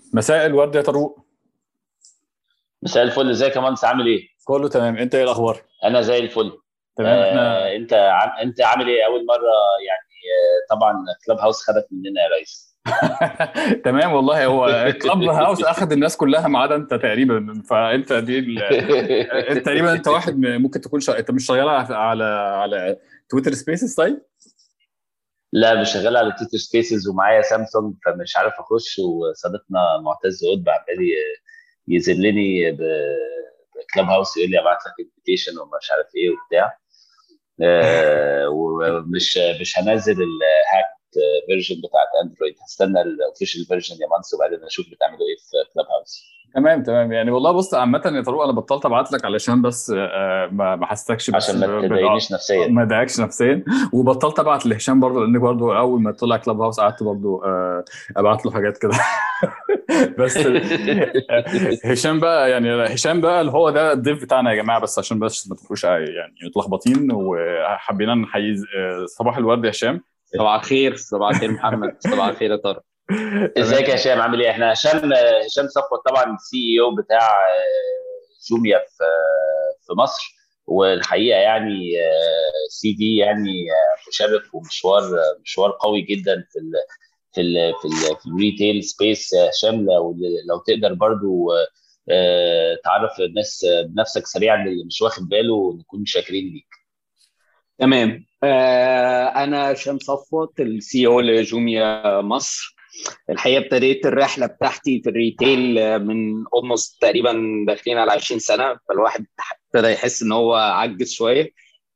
مساء الورد يا طارق مساء الفل ازيك يا مهندس عامل ايه؟ كله تمام انت ايه الاخبار انا زي الفل تمام احنا آه انت عم... انت عامل ايه اول مره يعني آه طبعا كلاب هاوس خدك مننا يا ريس تمام والله هو كلاب هاوس اخذ الناس كلها ما عدا انت تقريبا فانت دي ال... انت تقريبا انت واحد ممكن تكون شا... انت مش شغال على على على تويتر سبيسز طيب؟ لا مش شغال على تويتر سبيسز ومعايا سامسونج فمش عارف اخش وصديقنا معتز قطب عمال يذلني بكلاب هاوس يقول لي ابعت لك انفيتيشن ومش عارف ايه وبتاع آه ومش مش هنزل الهاك فيرجن بتاعت اندرويد هستنى الاوفيشال فيرجن يا مانس وبعدين اشوف بتعملوا ايه في كلاب هاوس تمام تمام يعني والله بص عامة يا طارق انا بطلت ابعت لك علشان بس ما حسيتكش عشان ما تضايقنيش نفسيا ما تضايقكش نفسيا وبطلت ابعت لهشام برضه لان برضه اول ما طلع كلاب هاوس قعدت برضه ابعت له حاجات كده بس هشام بقى يعني هشام بقى اللي هو ده الضيف بتاعنا يا جماعه بس عشان بس ما تبقوش يعني متلخبطين وحبينا نحيي صباح الورد يا هشام صباح الخير صباح الخير محمد صباح الخير يا طارق ازيك يا هشام عامل ايه؟ احنا هشام هشام صفوت طبعا سي اي او بتاع جوميا في في مصر والحقيقه يعني سي دي يعني مشرف ومشوار مشوار قوي جدا في ال في ال في, ال في الريتيل سبيس هشام لو لو تقدر برضو تعرف الناس بنفسك سريعا اللي مش واخد باله ونكون شاكرين ليك تمام آه انا هشام صفوت السي او لجوميا مصر الحقيقه ابتديت الرحله بتاعتي في الريتيل من اولموست تقريبا داخلين على 20 سنه فالواحد ابتدى يحس ان هو عجز شويه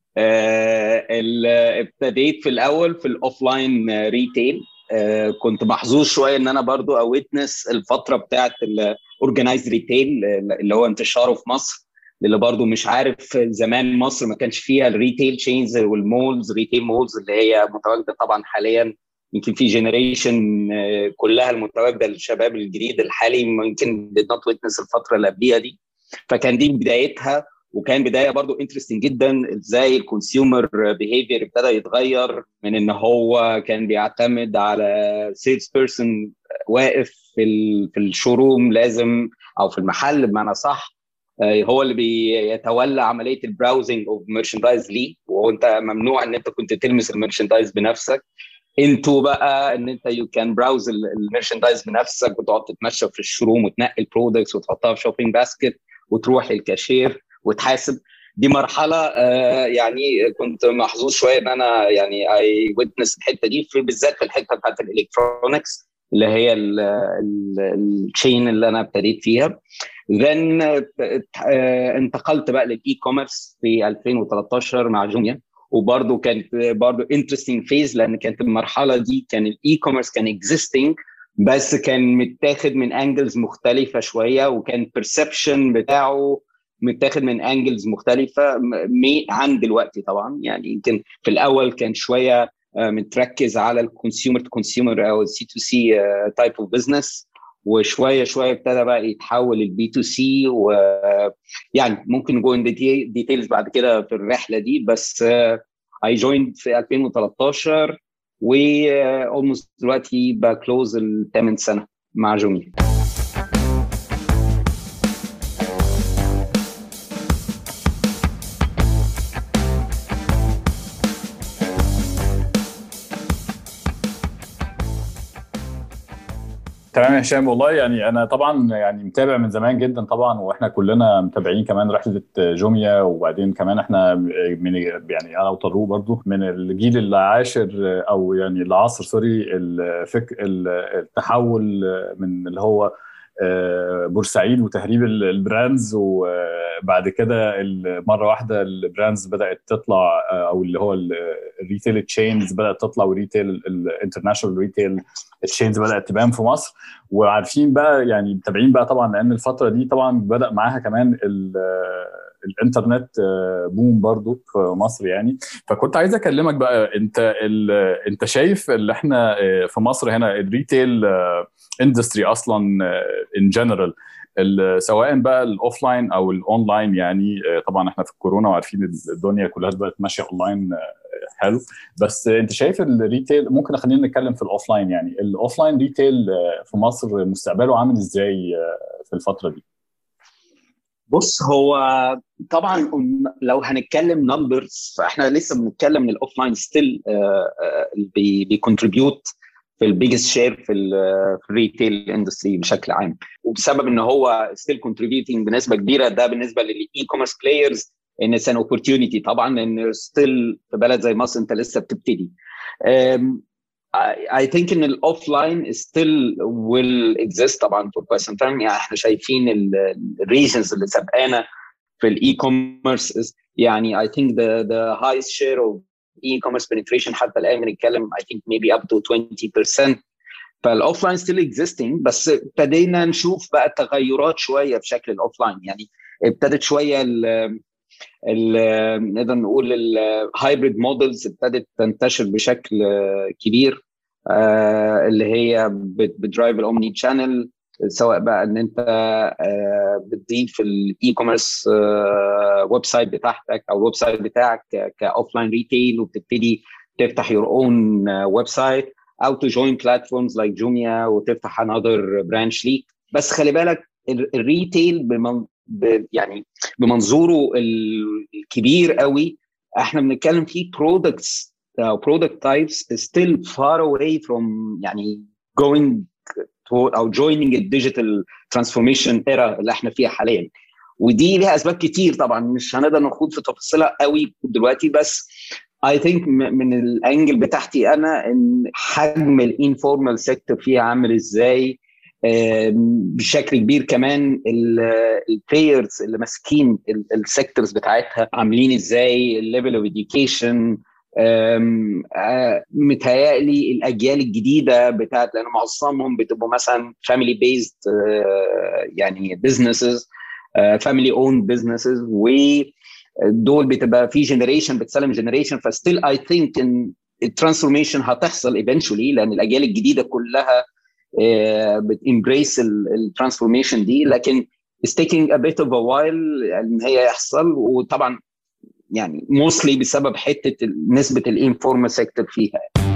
آه ابتديت في الاول في الاوفلاين ريتيل آه كنت محظوظ شويه ان انا برضو اويتنس الفتره بتاعت الاورجنايز ريتيل اللي هو انتشاره في مصر اللي برضو مش عارف زمان مصر ما كانش فيها الريتيل تشينز والمولز ريتيل مولز اللي هي متواجده طبعا حاليا يمكن في جنريشن كلها المتواجده للشباب الجديد الحالي يمكن did not witness الفتره اللي قبليها دي فكان دي بدايتها وكان بدايه برضو انترستنج جدا ازاي الكونسيومر بيهيفير ابتدى يتغير من ان هو كان بيعتمد على سيلز بيرسون واقف في في الشوروم لازم او في المحل بمعنى صح هو اللي بيتولى عمليه البراوزنج اوف ميرشندايز ليه وهو انت ممنوع ان انت كنت تلمس الميرشندايز بنفسك انتوا بقى ان انت يو كان براوز الميرشندايز بنفسك وتقعد تتمشى في الشروم وتنقي البرودكتس وتحطها في شوبينج باسكت وتروح للكاشير وتحاسب دي مرحله آه يعني كنت محظوظ شويه ان انا يعني اي ويتنس الحته دي في بالذات في الحته بتاعت الالكترونكس اللي هي التشين اللي انا ابتديت فيها then انتقلت بقى للاي كوميرس في 2013 مع جوميا وبرضه كانت برضه انترستنج فيز لان كانت المرحله دي كان الاي كوميرس كان اكزيستنج بس كان متاخد من انجلز مختلفه شويه وكان بيرسبشن بتاعه متاخد من انجلز مختلفه عن دلوقتي طبعا يعني يمكن في الاول كان شويه متركز على الكونسيومر تو كونسيومر او السي تو سي تايب اوف بزنس وشويه شويه ابتدى بقى يتحول البي تو سي ويعني ممكن نجو ان ديتيلز بعد كده في الرحله دي بس اي جويند في 2013 و اولموست دلوقتي بكلوز الثامن سنه مع جوميا تمام يا هشام والله يعني انا طبعا يعني متابع من زمان جدا طبعا واحنا كلنا متابعين كمان رحله جوميا وبعدين كمان احنا من يعني انا وطارق برضو من الجيل العاشر او يعني العصر سوري الفك التحول من اللي هو بورسعيد وتهريب البراندز وبعد كده مره واحده البراندز بدات تطلع او اللي هو الريتيل تشينز بدات تطلع والريتيل الانترناشونال ريتيل تشينز بدات تبان في مصر وعارفين بقى يعني متابعين بقى طبعا لان الفتره دي طبعا بدا معاها كمان الانترنت بوم برضو في مصر يعني فكنت عايز اكلمك بقى انت انت شايف اللي احنا في مصر هنا الريتيل اندستري اصلا ان جنرال سواء بقى الاوفلاين او الاونلاين يعني طبعا احنا في الكورونا وعارفين الدنيا كلها بقت ماشيه اونلاين حلو بس انت شايف الريتيل ممكن خلينا نتكلم في الاوفلاين يعني الاوفلاين ريتيل في مصر مستقبله عامل ازاي في الفتره دي؟ بص هو طبعا لو هنتكلم نمبرز فاحنا لسه بنتكلم ان الاوف لاين ستيل بيكونتريبيوت في البيجست شير في الريتيل اندستري بشكل عام وبسبب ان هو ستيل كونتريبيوتنج بنسبه كبيره ده بالنسبه للاي كوميرس بلايرز ان اتس ان اوبورتيونيتي طبعا لان ستيل في بلد زي مصر انت لسه بتبتدي I think ان الاوف لاين still will exist طبعا for quite some time يعني احنا شايفين الريزنز اللي سبقانا في الاي كوميرس يعني I think the the highest share of e-commerce penetration حتى الان بنتكلم I think maybe up to 20% فالاوف لاين still existing بس ابتدينا نشوف بقى تغيرات شويه في شكل الاوف لاين يعني ابتدت شويه نقدر نقول الهايبريد مودلز ابتدت تنتشر بشكل كبير اللي هي بتدرايف الاومني تشانل سواء بقى ان انت بتضيف الاي كوميرس ويب سايت بتاعتك او الويب سايت بتاعك كاوف لاين ريتيل وبتبتدي تفتح يور اون ويب سايت او تو جوين بلاتفورمز لايك جوميا وتفتح انذر برانش ليك بس خلي بالك الريتيل بمن يعني بمنظوره الكبير قوي احنا بنتكلم فيه برودكتس او برودكت تايبس still far away from يعني going to او joining الديجيتال ترانسفورميشن ايرا اللي احنا فيها حاليا ودي ليها اسباب كتير طبعا مش هنقدر نخوض في تفاصيلها قوي دلوقتي بس اي ثينك من الانجل بتاعتي انا ان حجم الانفورمال سيكتور فيها عامل ازاي بشكل كبير كمان البلايرز اللي ماسكين السيكتورز بتاعتها عاملين ازاي الليفل اوف اديوكيشن متهيألي الاجيال الجديده بتاعت لان معظمهم بتبقوا مثلا فاميلي بيزد يعني بزنسز فاميلي اون بزنسز ودول بتبقى في جنريشن بتسلم جنريشن فستيل اي ثينك ان الترانسفورميشن هتحصل ايفينشولي لان الاجيال الجديده كلها بتمبريس الترانسفورميشن دي لكن it's taking a bit of a while ان هي يحصل وطبعا يعني موستلي بسبب حته نسبه الانفورمال سيكتور فيها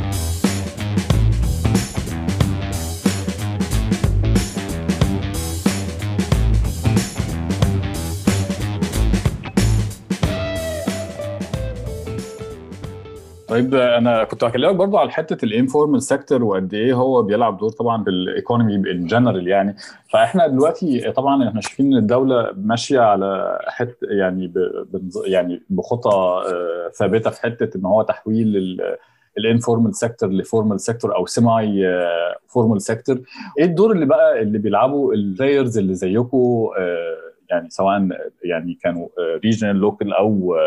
طيب انا كنت هكلمك برضو على حته الانفورمال سيكتور وقد ايه هو بيلعب دور طبعا في الايكونومي ان جنرال يعني فاحنا دلوقتي طبعا احنا شايفين ان الدوله ماشيه على حته يعني ب يعني بخطى ثابته في حته ان هو تحويل الانفورمال سيكتور لفورمال سيكتور او سيماي فورمال سيكتور ايه الدور اللي بقى اللي بيلعبوا البلايرز اللي زيكم يعني سواء يعني كانوا ريجنال لوكال او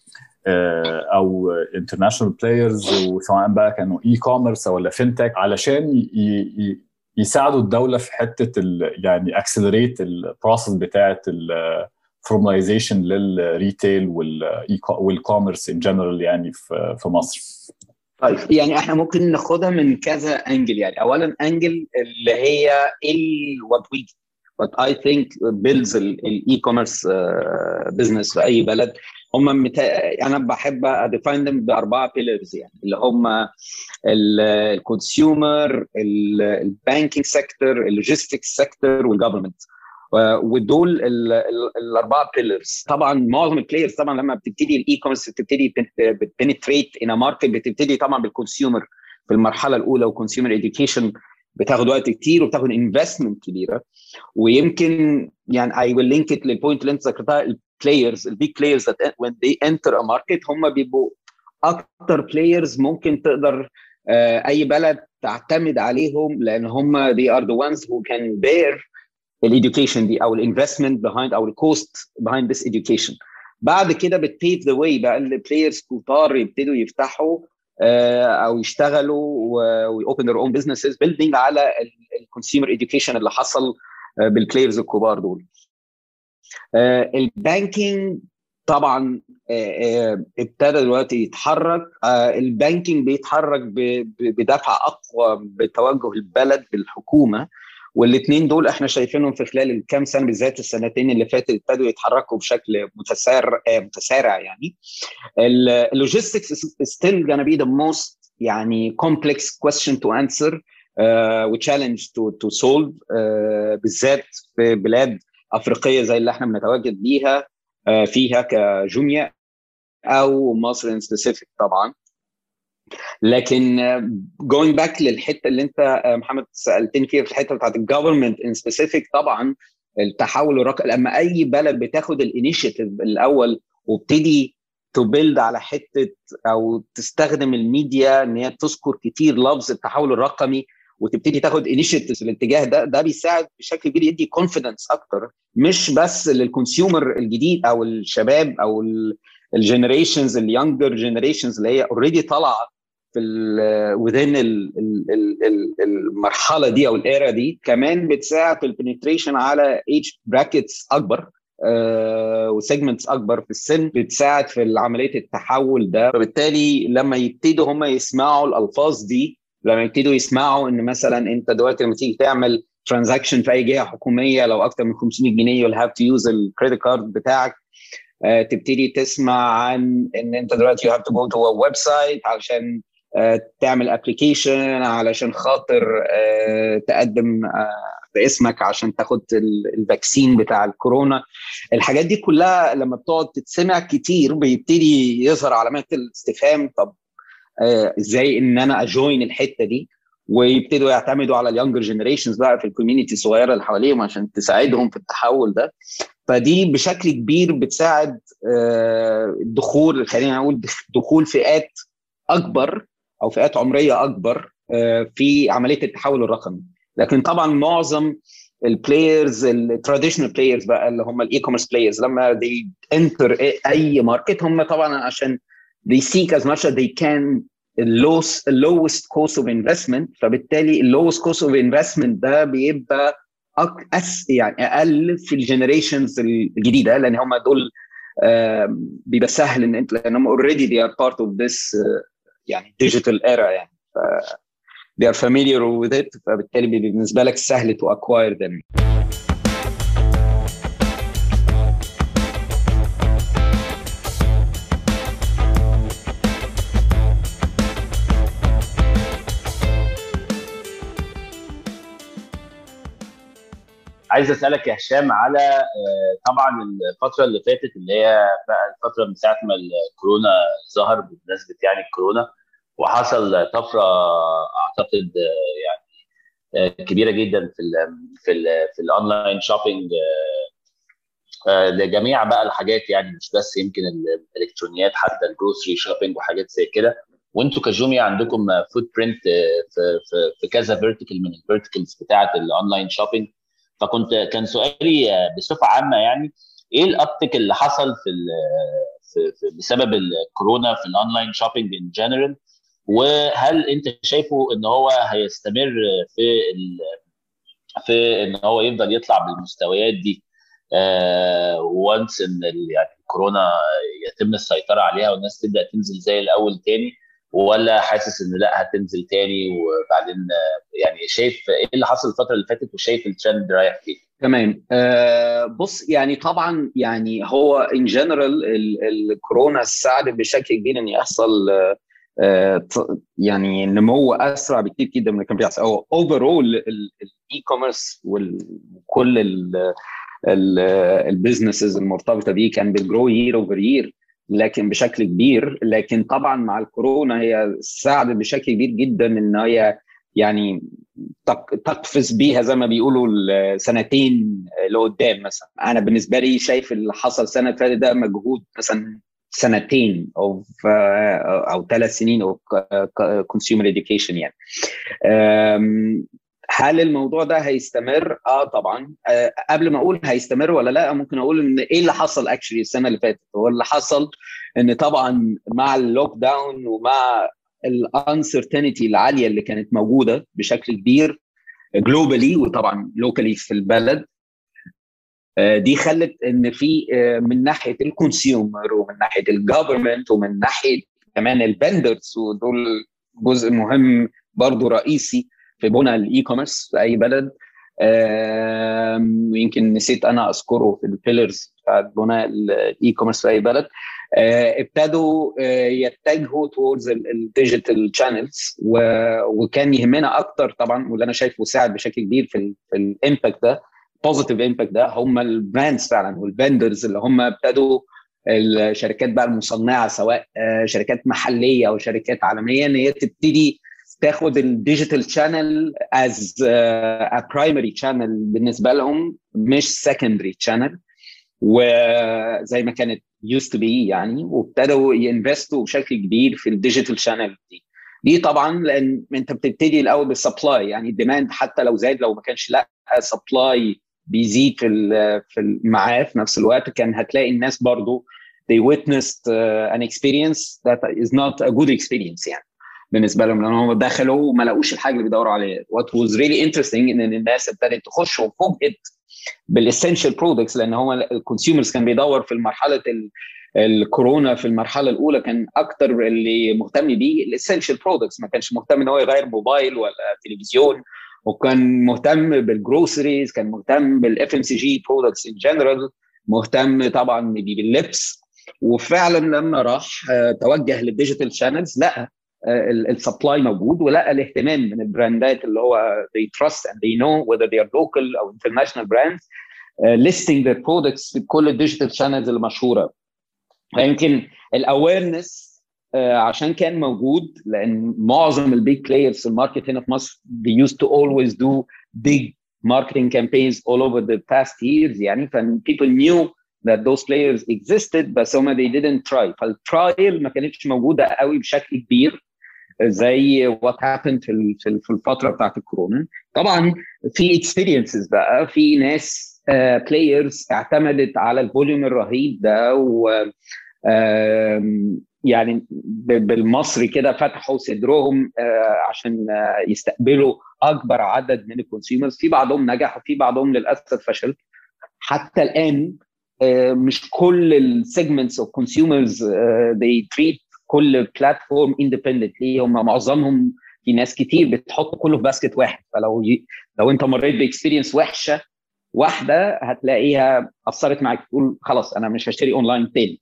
او انترناشونال بلايرز وسواء بقى كانوا اي كوميرس ولا فينتك علشان يساعدوا الدوله في حته يعني اكسلريت البروسيس بتاعه الفورماليزيشن للريتيل والكوميرس ان جنرال يعني في في مصر. طيب يعني احنا ممكن ناخدها من كذا انجل يعني اولا انجل اللي هي وات وي وات اي ثينك بيلدز الاي كوميرس بزنس في اي بلد هم متا... انا بحب اديفاين them باربعه بيلرز يعني اللي هم الكونسيومر البانكينج سيكتور اللوجيستكس سيكتور والجفرمنت ودول الاربعه بيلرز طبعا معظم البلايرز طبعا لما بتبتدي الاي كوميرس بتبتدي بتبنتريت ان ماركت بتبتدي طبعا بالكونسيومر في المرحله الاولى وكونسيومر اديوكيشن بتاخد وقت كتير وبتاخد انفستمنت كبيره ويمكن يعني اي ويل لينك ات للبوينت اللي انت ذكرتها البلايرز البيج بلايرز that when they enter a market هم بيبقوا اكتر بلايرز ممكن تقدر uh, اي بلد تعتمد عليهم لان هم they are the ones who can bear الاديوكيشن دي او الانفستمنت behind او الكوست behind this education بعد كده بتبيف ذا واي بقى البلايرز كتار يبتدوا يفتحوا او يشتغلوا ويوبن ذير اون بزنسز بيلدينج على الكونسيومر اديوكيشن اللي حصل بالبلايرز الكبار دول البانكينج طبعا ابتدى دلوقتي يتحرك البانكينج بيتحرك بدفع اقوى بتوجه البلد بالحكومه والاثنين دول احنا شايفينهم في خلال الكام سنه بالذات السنتين اللي فاتت ابتدوا يتحركوا بشكل متسارع متسارع يعني اللوجيستكس ستيل gonna be the most يعني complex question to answer uh, وتشالنج to to solve uh, بالذات في بلاد افريقيه زي اللي احنا بنتواجد بيها uh, فيها كجوميا او مصر ان سبيسيفيك طبعا لكن جوينج باك للحته اللي انت محمد سالتني فيها في الحته بتاعت الجفرمنت ان سبيسيفيك طبعا التحول الرقمي لما اي بلد بتاخد الانيشيتيف الاول وبتدي تبيلد على حته او تستخدم الميديا ان هي تذكر كتير لفظ التحول الرقمي وتبتدي تاخد انيشيتيف في الاتجاه ده ده بيساعد بشكل كبير يدي كونفيدنس اكتر مش بس للكونسيومر الجديد او الشباب او الجنريشنز اليونجر جنريشنز اللي هي اوريدي طالعه في وذين المرحله دي او الايرا دي كمان بتساعد في البنتريشن على ايج براكتس اكبر آه وسيجمنتس اكبر في السن بتساعد في عمليه التحول ده فبالتالي لما يبتدوا هم يسمعوا الالفاظ دي لما يبتدوا يسمعوا ان مثلا انت دلوقتي لما تيجي تعمل ترانزاكشن في اي جهه حكوميه لو اكتر من 500 جنيه you'll have to use الكريدت كارد بتاعك آه تبتدي تسمع عن ان انت دلوقتي you have to go to a website علشان آه تعمل ابلكيشن علشان خاطر آه تقدم باسمك عشان تاخد الفاكسين بتاع الكورونا الحاجات دي كلها لما بتقعد تتسمع كتير بيبتدي يظهر علامات الاستفهام طب ازاي ان انا اجوين الحته دي ويبتدوا يعتمدوا على اليونجر جنريشنز بقى في الكوميونتي الصغيره اللي حواليهم عشان تساعدهم في التحول ده فدي بشكل كبير بتساعد الدخول خلينا نقول دخول فئات اكبر او فئات عمريه اكبر في عمليه التحول الرقمي لكن طبعا معظم البلايرز التراديشنال بلايرز بقى اللي هم الاي كوميرس بلايرز لما they enter اي ماركت هم طبعا عشان they seek as much as they can اللوس lowest cost of investment فبالتالي اللوست cost of investment ده بيبقى أس يعني اقل في الجنريشنز الجديده لان هم دول بيبقى سهل ان انت لان هم اوريدي they are part of this يعني digital era يعني ف they are familiar with it فبالتالي بالنسبه لك سهل to acquire them عايز اسالك يا هشام على طبعا الفتره اللي فاتت اللي هي بقى الفتره من ساعه ما الكورونا ظهر بمناسبه يعني الكورونا وحصل طفره اعتقد يعني كبيره جدا في ال في ال في الاونلاين شوبينج لجميع بقى الحاجات يعني مش بس يمكن الالكترونيات حتى الجروسري شوبينج وحاجات زي كده وانتوا كجوميا عندكم فوت برنت في في في كذا فيرتيكال من الفيرتيكالز بتاعه الاونلاين شوبينج فكنت كان سؤالي بصفه عامه يعني ايه الابتك اللي حصل في, في, في بسبب الكورونا في الاونلاين شوبينج ان جنرال وهل انت شايفه ان هو هيستمر في في ان هو يفضل يطلع بالمستويات دي وانس ان يعني الكورونا يتم السيطره عليها والناس تبدا تنزل زي الاول تاني ولا حاسس ان لا هتنزل تاني وبعدين يعني شايف ايه اللي حصل الفتره اللي فاتت وشايف الترند رايح فين؟ تمام آه بص يعني طبعا يعني هو ان جنرال الكورونا ساعد بشكل كبير ان يحصل آه يعني نمو اسرع بكتير جدا من اللي كان بيحصل او اوفرول الاي كوميرس وكل البيزنسز المرتبطه بيه كان بيجرو يير اوفر يير لكن بشكل كبير لكن طبعا مع الكورونا هي ساعد بشكل كبير جدا ان هي يعني تقفز بيها زي ما بيقولوا سنتين لقدام مثلا انا بالنسبه لي شايف اللي حصل السنه اللي فاتت ده مجهود مثلا سنتين او او ثلاث سنين او كونسيومر اديوكيشن يعني هل الموضوع ده هيستمر؟ اه طبعا آه قبل ما اقول هيستمر ولا لا ممكن اقول ان ايه اللي حصل اكشلي السنه اللي فاتت؟ هو اللي حصل ان طبعا مع اللوك داون ومع الانسرتينتي العاليه اللي كانت موجوده بشكل كبير جلوبالي وطبعا لوكالي في البلد آه دي خلت ان في آه من ناحيه الكونسيومر ومن ناحيه الجفرمنت ومن ناحيه كمان البندرز ودول جزء مهم برضو رئيسي في بنى الاي كوميرس في اي بلد ويمكن نسيت انا اذكره في البيلرز بتاعت بناء الاي كوميرس في اي بلد ابتدوا يتجهوا towards الديجيتال شانلز وكان يهمنا اكتر طبعا واللي انا شايفه ساعد بشكل كبير في في الامباكت ده بوزيتيف امباكت ده هم البراندز فعلا والفندرز اللي هم ابتدوا الشركات بقى المصنعه سواء شركات محليه او شركات عالميه ان هي تبتدي تاخد الديجيتال شانل از ا برايمري شانل بالنسبه لهم مش سكندري شانل وزي ما كانت يوست تو بي يعني وابتدوا ينفستوا بشكل كبير في الديجيتال شانل دي دي طبعا لان انت بتبتدي الاول بالسبلاي يعني الديماند حتى لو زاد لو ما كانش لا سبلاي بيزيد في في معاه في نفس الوقت كان هتلاقي الناس برضو they witnessed uh, an experience that is not a good experience يعني بالنسبه لهم لان هم دخلوا وما لقوش الحاجه اللي بيدوروا عليها what was really interesting ان الناس ابتدت تخش وفوجئت بالاسينشال برودكتس لان هو الكونسيومرز كان بيدور في مرحله الكورونا في المرحله الاولى كان اكتر اللي مهتم بيه الاسينشال برودكتس ما كانش مهتم ان هو يغير موبايل ولا تلفزيون وكان مهتم بالجروسريز كان مهتم بالاف ام سي جي برودكتس ان جنرال مهتم طبعا باللبس وفعلا لما راح توجه للديجيتال شانلز لقى السبلاي موجود ولقى الاهتمام من البراندات اللي هو they trust and they know whether they are local او international brands uh, listing their products في كل الديجيتال شانلز المشهوره فيمكن الاويرنس uh, عشان كان موجود لان معظم البيج بلايرز في الماركت هنا في مصر they used to always do big marketing campaigns all over the past years يعني ف people knew that those players existed بس هم they didn't try فالترايل ما كانتش موجوده قوي بشكل كبير زي what happened في في الفتره بتاعت الكورونا طبعا في اكسبيرينسز بقى في ناس بلايرز uh, اعتمدت على الفوليوم الرهيب ده و uh, يعني بالمصري كده فتحوا صدرهم uh, عشان يستقبلوا اكبر عدد من الكونسيومرز في بعضهم نجح وفي بعضهم للاسف فشل حتى الان مش كل السيجمنتس اوف كونسيومرز they treat كل بلاتفورم اندبندنتلي هم معظمهم في ناس كتير بتحط كله في باسكت واحد فلو ي... لو انت مريت باكسبيرينس وحشه واحده هتلاقيها اثرت معاك تقول خلاص انا مش هشتري اونلاين تاني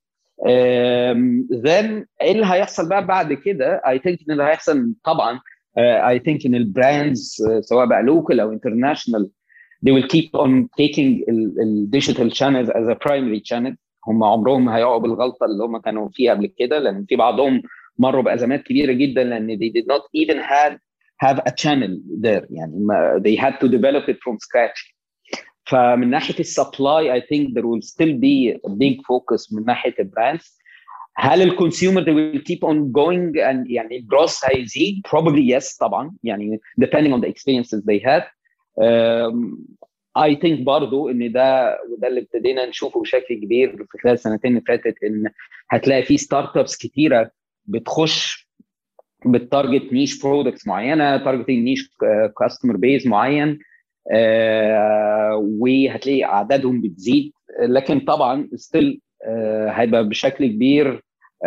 ذن ايه اللي هيحصل بقى بعد كده اي ثينك ان اللي هيحصل طبعا اي uh, ثينك ان البراندز uh, سواء بقى لوكال او انترناشونال they will keep on taking الديجيتال channels as a primary channel هم عمرهم هيقعوا بالغلطه اللي هم كانوا فيها قبل كده لان في بعضهم مروا بازمات كبيره جدا لان they did not even have have a channel there يعني ما, they had to develop it from scratch فمن ناحيه السبلاي I think there will still be a big focus من ناحيه البراندز هل الكونسيومر they will keep on going and يعني الجروس هيزيد probably yes طبعا يعني depending on the experiences they had um, اي ثينك برضو ان ده وده اللي ابتدينا نشوفه بشكل كبير في خلال السنتين اللي فاتت ان هتلاقي في ستارت ابس كتيره بتخش بتارجت نيش برودكتس معينه تارجتنج نيش كاستمر بيز معين آه وهتلاقي اعدادهم بتزيد لكن طبعا ستيل آه هيبقى بشكل كبير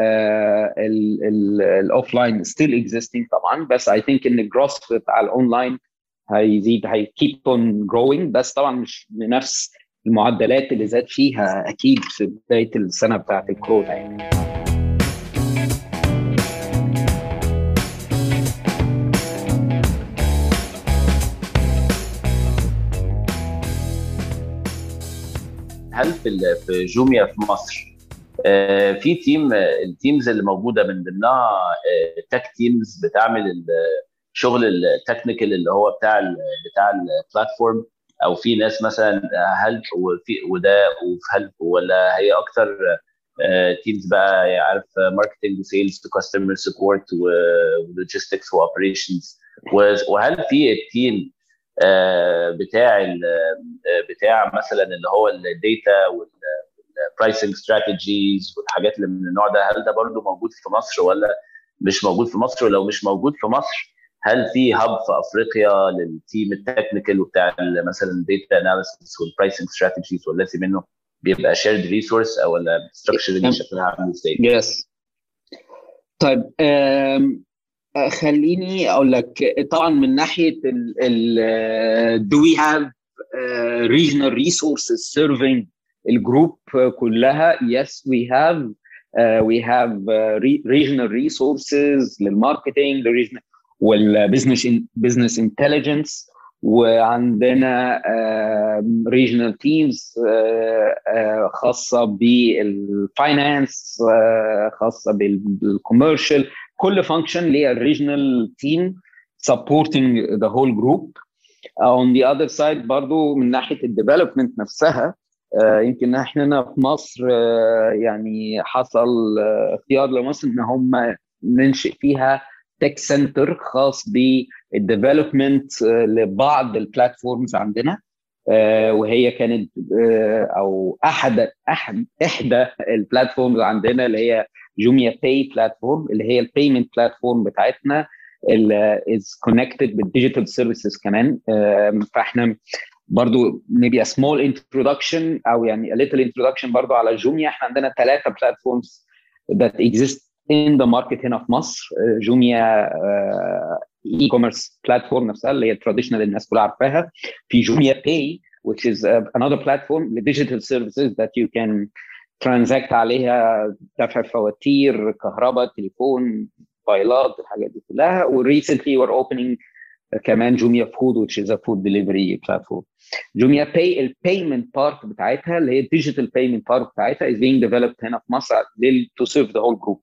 الاوف لاين ستيل اكزيستنج طبعا بس اي ثينك ان الجروث بتاع الاونلاين هيزيد هي keep on growing بس طبعا مش بنفس المعدلات اللي زاد فيها اكيد في بدايه السنه بتاعت الكورونا يعني. هل في في جوميا في مصر في تيم التيمز اللي موجوده من ضمنها تك تيمز بتعمل شغل التكنيكال اللي هو بتاع ال بتاع البلاتفورم او في ناس مثلا هل وفي وده هل ولا هي اكتر تيمز بقى عارف ماركتنج وسيلز وكاستمر سبورت ولوجيستكس واوبريشنز وهل في التيم بتاع بتاع مثلا اللي هو الداتا والبرايسنج ستراتيجيز والحاجات اللي من النوع ده هل ده برضه موجود في مصر ولا مش موجود في مصر ولو مش موجود في مصر هل في هاب في افريقيا للتيم التكنيكال وبتاع مثلا الداتا اناليسيس والبرايسنج ستراتيجيز واللازم منه بيبقى شيرد ريسورس او ولا ستراكشر دي شكلها عامل ازاي؟ يس طيب خليني اقول لك طبعا من ناحيه ال دو وي هاف regional resources serving الجروب كلها yes we have uh, we have uh, re regional resources للماركتينج للريجنال والبزنس بزنس انتليجنس وعندنا ريجنال تيمز خاصه بالفاينانس خاصه بالكوميرشال كل فانكشن ليها الريجنال تيم supporting the whole group on the other side برضو من ناحيه الديفلوبمنت نفسها يمكن احنا هنا في مصر يعني حصل اختيار لمصر ان هم ننشئ فيها تك سنتر خاص بالديفلوبمنت لبعض البلاتفورمز عندنا وهي كانت او احد احد احدى البلاتفورمز عندنا اللي هي جوميا باي بلاتفورم اللي هي البيمنت بلاتفورم بتاعتنا اللي از كونكتد بالديجيتال سيرفيسز كمان فاحنا برضو maybe a small introduction او يعني a little introduction برضو على جوميا احنا عندنا ثلاثه بلاتفورمز that exist in the market هنا في مصر جوميا اي كوميرس بلاتفورم نفسها اللي هي التراديشنال الناس كلها عارفاها في جوميا باي which is another platform digital services that you can transact عليها دفع فواتير كهرباء تليفون موبايلات الحاجات دي كلها وريسنتلي we're opening كمان جوميا فود which is a food delivery platform جوميا باي البيمنت بارت بتاعتها اللي هي الديجيتال بيمنت بارت بتاعتها is being developed هنا في مصر to serve the whole group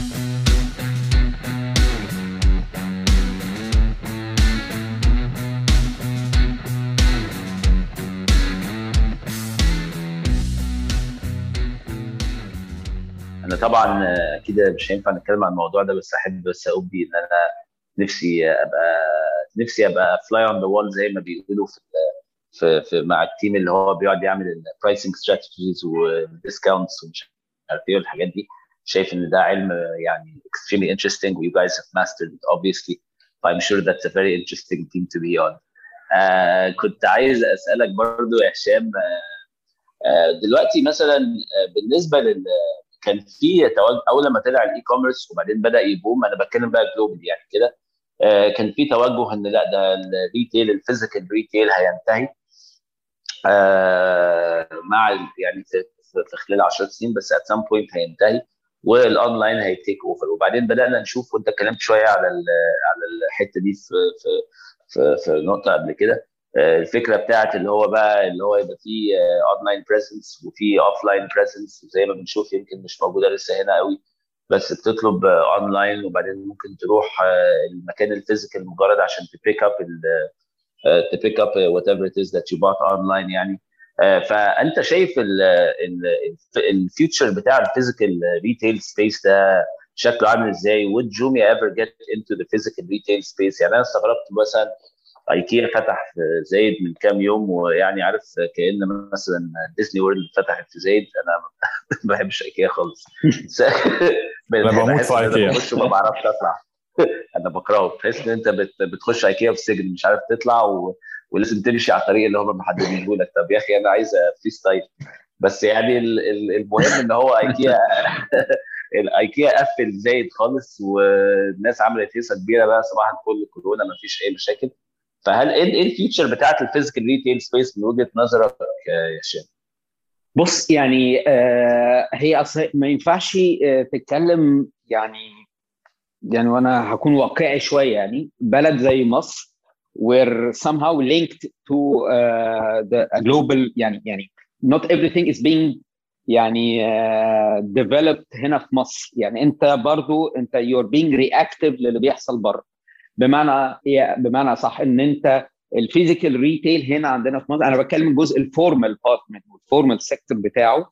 انا طبعا كده مش هينفع نتكلم عن الموضوع ده بس احب بس ابدي ان انا نفسي ابقى نفسي ابقى فلاي اون ذا وول زي ما بيقولوا في في, في مع التيم اللي هو بيقعد يعمل البرايسنج ستراتيجيز والديسكاونتس ومش عارف ايه والحاجات دي شايف ان ده علم يعني extremely interesting you guys have mastered it obviously I'm sure that's a very interesting team to be on uh, كنت عايز اسالك برضو يا هشام uh, دلوقتي مثلا uh, بالنسبه لل كان في اول لما طلع الاي كوميرس وبعدين بدا يبوم انا بتكلم بقى جلوبال يعني كده كان في توجه ان لا ده الريتيل الفيزيكال ريتيل هينتهي مع يعني في خلال 10 سنين بس ات سام بوينت هينتهي والاونلاين هيتيك اوفر وبعدين بدانا نشوف وانت اتكلمت شويه على على الحته دي في في في, في نقطه قبل كده الفكره بتاعت اللي هو بقى اللي هو يبقى فيه اونلاين بريزنس وفي اوف لاين بريزنس زي ما بنشوف يمكن مش موجوده لسه هنا قوي بس بتطلب اونلاين وبعدين ممكن تروح المكان الفيزيكال مجرد عشان تبيك اب تبيك اب وات ايفر ات از ذات يو بات اونلاين يعني فانت شايف الفيوتشر بتاع الفيزيكال ريتيل سبيس ده شكله عامل ازاي؟ would Jumia ever get into the physical retail space؟ يعني انا استغربت مثلا ايكيا فتح في زايد من كام يوم ويعني عارف كان مثلا ديزني وورلد فتحت في زايد انا ما بحبش ايكيا خالص انا بموت في ايكيا بخش وما بعرفش اطلع انا بكرهه تحس ان انت بتخش ايكيا في السجن مش عارف تطلع و... ولازم تمشي على الطريق اللي هم محددينه لك طب يا اخي انا عايز فري ستايل بس يعني المهم ان هو ايكيا الايكيا قفل زايد خالص والناس عملت هيصه كبيره بقى صباح الفل كورونا ما فيش اي مشاكل فهل ايه الفيتشر بتاعت الفيزيكال ريتيل سبيس من وجهه نظرك يا هشام؟ بص يعني آه هي اصل ما ينفعش آه تتكلم يعني يعني وانا هكون واقعي شويه يعني بلد زي مصر we're somehow linked to uh, the global يعني يعني not everything is being يعني uh, developed هنا في مصر يعني انت برضو انت you're being reactive للي بيحصل بره بمعنى بمعنى صح ان انت الفيزيكال ريتيل هنا عندنا في مصر انا بتكلم الجزء الفورمال بارت منه الفورمال سيكتور بتاعه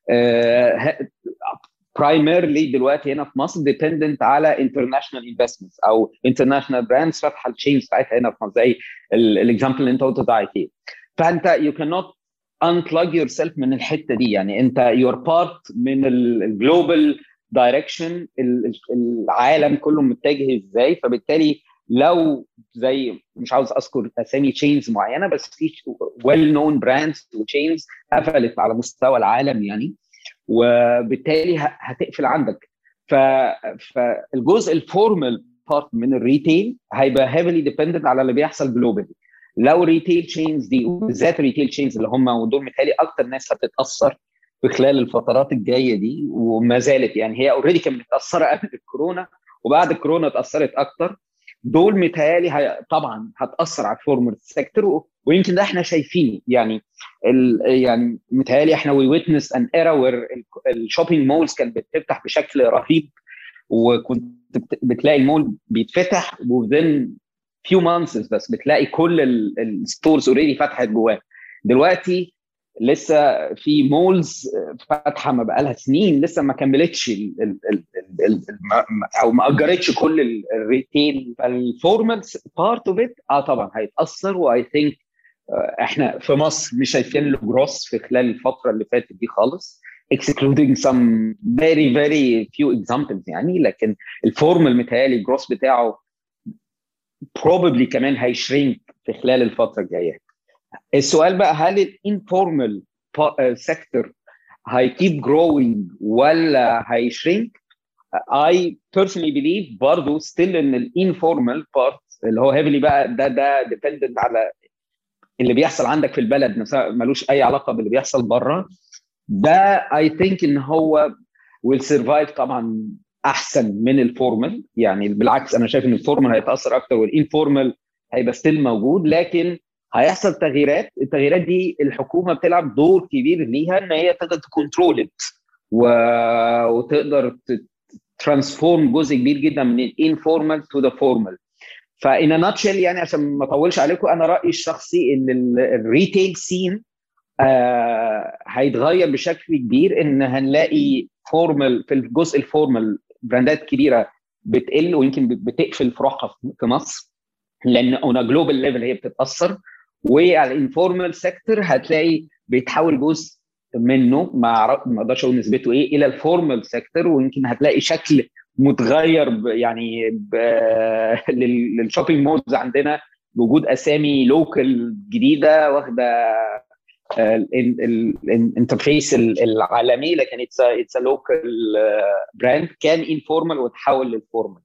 برايمرلي دلوقتي هنا في مصر ديبندنت على انترناشونال انفستمنتس او انترناشونال براندز فاتحه التشينز بتاعتها هنا في مصر زي الاكزامبل اللي انت قلته بتاع كي فانت يو كان نوت unplug yourself من الحته دي يعني انت يور بارت من الجلوبال دايركشن العالم كله متجه ازاي فبالتالي لو زي مش عاوز اذكر اسامي تشينز معينه بس في ويل نون براندز وتشينز قفلت على مستوى العالم يعني وبالتالي هتقفل عندك ف... فالجزء الفورمال بارت من الريتيل هيبقى هيفلي ديبندنت على اللي بيحصل جلوبالي لو ريتيل تشينز دي وبالذات ريتيل تشينز اللي هم ودول متهيألي اكتر ناس هتتاثر في خلال الفترات الجايه دي وما زالت يعني هي اوريدي كانت متاثره قبل الكورونا وبعد الكورونا اتاثرت اكتر دول متهيألي هي طبعا هتاثر على الفورمال سيكتور ويمكن ده احنا شايفينه يعني ال يعني متهيألي احنا وي ويتنس ان ايرا وير الشوبينج مولز كانت بتفتح بشكل رهيب وكنت بتلاقي المول بيتفتح وذن فيو مانثس بس بتلاقي كل الستورز اوريدي فتحت جواه دلوقتي لسه في مولز فاتحه ما بقالها سنين لسه ما كملتش ال ال ال ال او ما اجرتش كل الريتيل فالفورمال بارت اوف ات اه طبعا هيتاثر واي ثينك احنا في مصر مش شايفين له جروس في خلال الفتره اللي فاتت دي خالص excluding some very very few examples يعني لكن الفورمال متهيألي الجروس بتاعه probably كمان هيشرينك في خلال الفتره الجايه السؤال بقى هل الانفورمال سيكتور هيكيب جروينج ولا هيشرينك I personally believe برضه still ان الانفورمال بارت اللي هو هيفلي بقى ده ده dependent على اللي بيحصل عندك في البلد ملوش اي علاقه باللي بيحصل بره ده اي ثينك ان هو ويل سرفايف طبعا احسن من الفورمال يعني بالعكس انا شايف ان الفورمال هيتاثر اكتر والانفورمال هيبقى ستيل موجود لكن هيحصل تغييرات التغييرات دي الحكومه بتلعب دور كبير ليها ان هي تقدر تكنترول و... وتقدر ترانسفورم جزء كبير جدا من الانفورمال تو ذا فورمال فان ناتشل يعني عشان ما اطولش عليكم انا رايي الشخصي ان الريتيل سين آه هيتغير بشكل كبير ان هنلاقي فورمال في الجزء الفورمال براندات كبيره بتقل ويمكن بتقفل فروعها في مصر لان اون جلوبال ليفل هي بتتاثر وعلى الانفورمال سيكتور هتلاقي بيتحول جزء منه ما ما اقدرش اقول نسبته ايه الى الفورمال سيكتور ويمكن هتلاقي شكل متغير ب يعني ب للشوبينج مولز عندنا بوجود اسامي لوكال جديده واخده الانترفيس العالمي لكن اتس اتس لوكال براند كان انفورمال وتحول للفورمال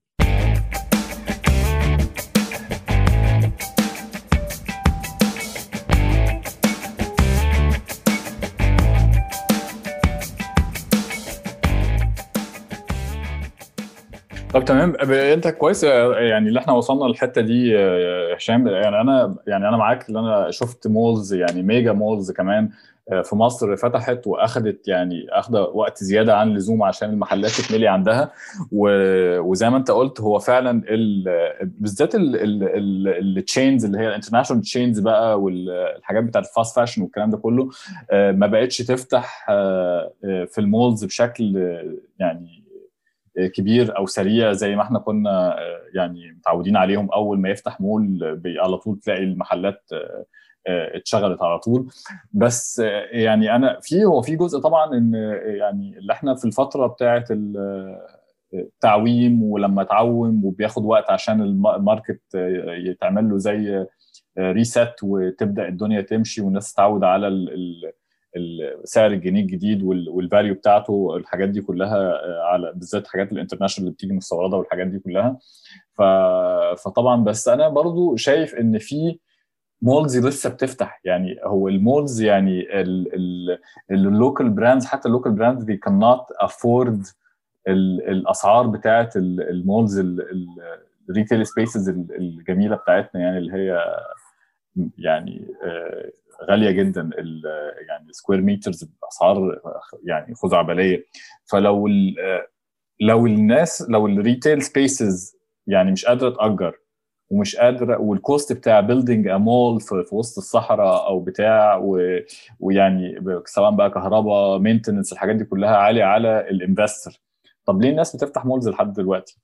طب تمام انت كويس يعني اللي احنا وصلنا للحته دي يا هشام يعني انا يعني انا معاك اللي انا شفت مولز يعني ميجا مولز كمان في مصر فتحت واخدت يعني اخده وقت زياده عن اللزوم عشان المحلات تتملي عندها وزي ما انت قلت هو فعلا بالذات التشينز اللي هي الانترناشونال تشينز بقى والحاجات بتاعت الفاست فاشن والكلام ده كله ما بقتش تفتح في المولز بشكل يعني كبير او سريع زي ما احنا كنا يعني متعودين عليهم اول ما يفتح مول على طول تلاقي المحلات اتشغلت على طول بس يعني انا في هو في جزء طبعا ان يعني اللي احنا في الفتره بتاعه التعويم ولما تعوم وبياخد وقت عشان الماركت يتعمل له زي ريست وتبدا الدنيا تمشي والناس تتعود على ال سعر الجنيه الجديد والفاليو بتاعته الحاجات دي كلها على بالذات الحاجات الانترناشونال اللي بتيجي مستورده والحاجات دي كلها ف... فطبعا بس انا برضو شايف ان في مولز لسه بتفتح يعني هو المولز يعني اللوكال براندز حتى اللوكال براندز دي كان نوت افورد الاسعار بتاعه المولز الريتيل سبيسز الجميله بتاعتنا يعني اللي هي يعني غاليه جدا يعني السكوير مترز باسعار يعني خزعبليه فلو لو الناس لو الريتيل سبيسز يعني مش قادره تاجر ومش قادره والكوست بتاع بيلدينج ا مول في, في وسط الصحراء او بتاع و... ويعني سواء بقى كهرباء مينتننس الحاجات دي كلها عاليه على الانفستر طب ليه الناس بتفتح مولز لحد دلوقتي؟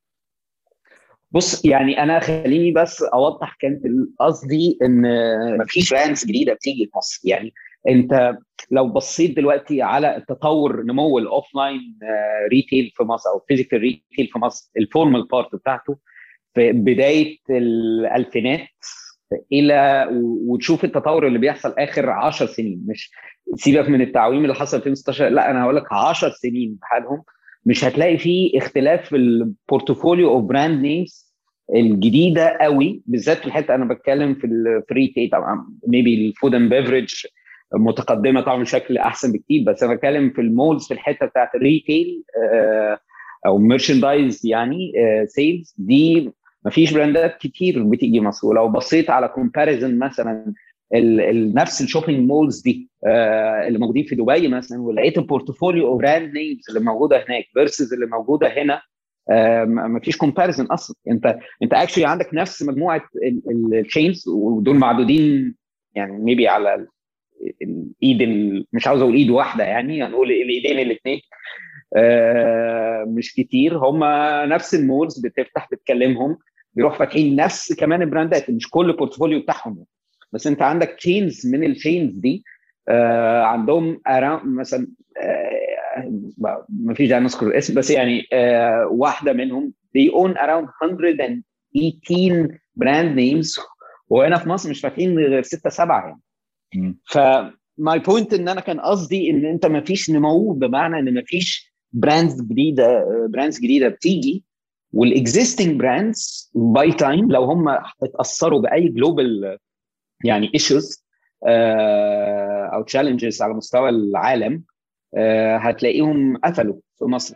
بص يعني انا خليني بس اوضح كانت قصدي ان مفيش براندز جديده بتيجي في مصر يعني انت لو بصيت دلوقتي على تطور نمو الاوف لاين ريتيل في مصر او فيزيكال ريتيل في مصر الفورمال بارت بتاعته في بدايه الالفينات الى وتشوف التطور اللي بيحصل اخر 10 سنين مش سيبك من التعويم اللي حصل في 2016 لا انا هقول لك 10 سنين بحالهم مش هتلاقي فيه اختلاف في البورتفوليو اوف براند نيمز الجديده قوي بالذات في الحته انا بتكلم في الفري طبعا ميبي الفود اند بيفرج متقدمه طبعا بشكل احسن بكتير بس انا بتكلم في المولز في الحته بتاعت الريتيل او ميرشندايز يعني سيلز دي ما فيش براندات كتير بتيجي مصر ولو بصيت على كومباريزن مثلا ال ال نفس الشوبينج مولز دي آه اللي موجودين في دبي مثلا ولقيت البورتفوليو او براند نيمز اللي موجوده هناك فيرسز اللي موجوده هنا آه ما فيش كومباريزن اصلا انت انت اكشلي عندك نفس مجموعه التشينز ودول معدودين يعني ميبي على الايد مش عاوز اقول ايد واحده يعني هنقول الايدين الاثنين آه مش كتير هم نفس المولز بتفتح بتكلمهم بيروح فاتحين نفس كمان البراندات مش كل البورتفوليو بتاعهم بس انت عندك تشينز من التشينز دي آه عندهم مثلا آه ما فيش داعي نذكر الاسم بس يعني آه واحده منهم they own around 118 براند نيمز وهنا في مصر مش فاتحين غير 6 7 يعني ف ماي بوينت ان انا كان قصدي ان انت ما فيش نمو بمعنى ان ما فيش براندز جديده براندز جديده بتيجي والاكزيستنج براندز باي تايم لو هم اتاثروا باي جلوبال يعني ايشوز او تشالنجز على مستوى العالم هتلاقيهم قفلوا في مصر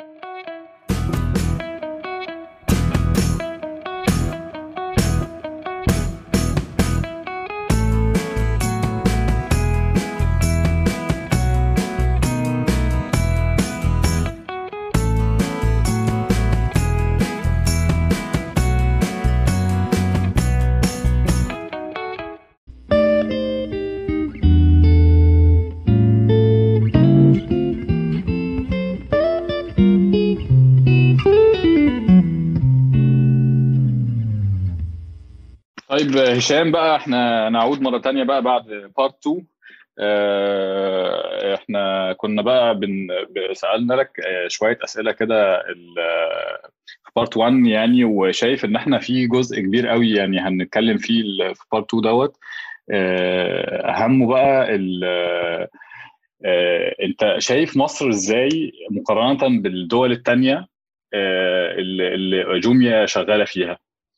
طيب هشام بقى احنا نعود مره تانية بقى بعد بارت 2 اه احنا كنا بقى بن سالنا لك شويه اسئله كده في بارت 1 يعني وشايف ان احنا في جزء كبير قوي يعني هنتكلم فيه في بارت 2 دوت اه اهمه بقى اه انت شايف مصر ازاي مقارنه بالدول الثانيه اللي جوميا شغاله فيها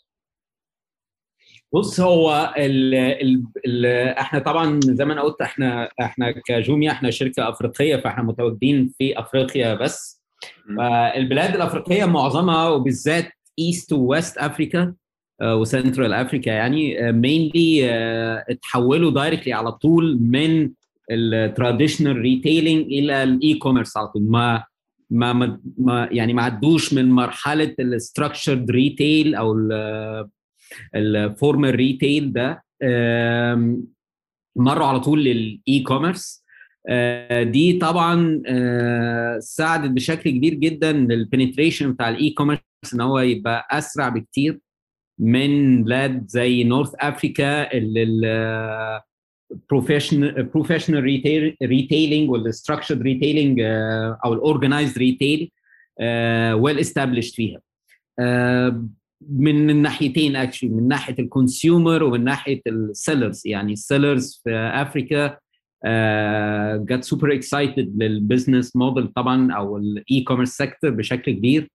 بص هو ال ال ال احنا طبعا زي ما انا قلت احنا احنا كجوميا احنا شركه افريقيه فاحنا متواجدين في افريقيا بس البلاد الافريقيه معظمها وبالذات ايست وويست افريكا وسنترال افريكا يعني مينلي اتحولوا دايركتلي على طول من التراديشنال ريتيلينج الى الاي كوميرس على طول ما ما ما يعني ما عدوش من مرحله الستراكشرد ريتيل او الفورمال ريتيل ده مروا على طول للاي كوميرس دي طبعا ساعدت بشكل كبير جدا للبنتريشن بتاع الاي كوميرس ان هو يبقى اسرع بكتير من بلاد زي نورث افريكا اللي البروفيشنال بروفيشنال ريتيلينج والستراكشرد ريتيلينج او الاورجنايزد ريتيل ويل استابليشد فيها من الناحيتين اكشلي من ناحيه الكونسيومر ومن ناحيه السيلرز يعني السيلرز في افريكا جت سوبر اكسايتد للبزنس موديل طبعا او الاي كوميرس سيكتور بشكل كبير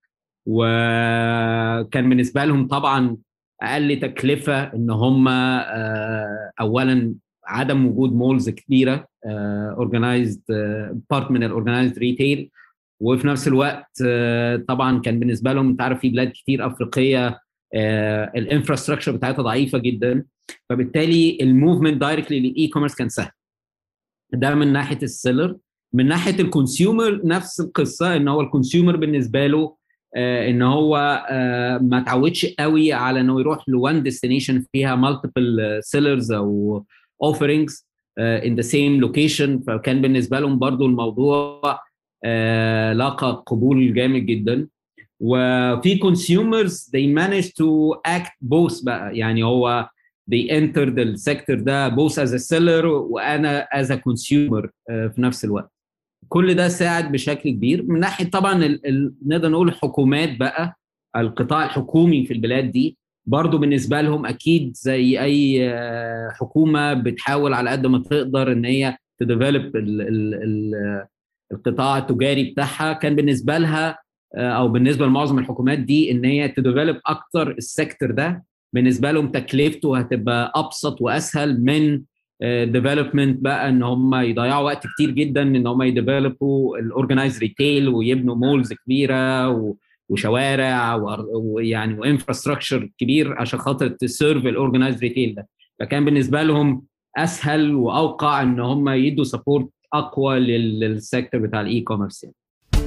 وكان بالنسبه لهم طبعا اقل تكلفه ان هم اولا عدم وجود مولز كبيره اورجنايزد بارت من الاورجنايزد ريتيل وفي نفس الوقت طبعا كان بالنسبه لهم انت عارف في بلاد كتير افريقيه الانفراستراكشر بتاعتها ضعيفه جدا فبالتالي الموفمنت دايركتلي للاي كوميرس كان سهل ده من ناحيه السيلر من ناحيه الكونسيومر نفس القصه ان هو الكونسيومر بالنسبه له ان هو ما تعودش قوي على انه يروح لوان ديستنيشن فيها مالتيبل سيلرز او اوفرنجز ان ذا سيم لوكيشن فكان بالنسبه لهم برضو الموضوع آه لاقى قبول جامد جدا وفي consumers they manage to act both بقى يعني هو they entered السيكتور ده both as a seller وانا as a consumer آه في نفس الوقت كل ده ساعد بشكل كبير من ناحيه طبعا ال ال نقدر نقول الحكومات بقى القطاع الحكومي في البلاد دي برضو بالنسبه لهم اكيد زي اي حكومه بتحاول على قد ما تقدر ان هي تديفلوب القطاع التجاري بتاعها كان بالنسبه لها او بالنسبه لمعظم الحكومات دي ان هي تديفلوب اكتر السيكتور ده بالنسبه لهم تكلفته هتبقى ابسط واسهل من ديفلوبمنت بقى ان هم يضيعوا وقت كتير جدا ان هم يديفلوبوا الاورجنايز ريتيل ويبنوا مولز كبيره وشوارع ويعني وانفراستراكشر كبير عشان خاطر تسيرف الاورجنايز ريتيل ده فكان بالنسبه لهم اسهل واوقع ان هم يدوا سبورت اقوى للسيكتور بتاع الاي كوميرس يعني.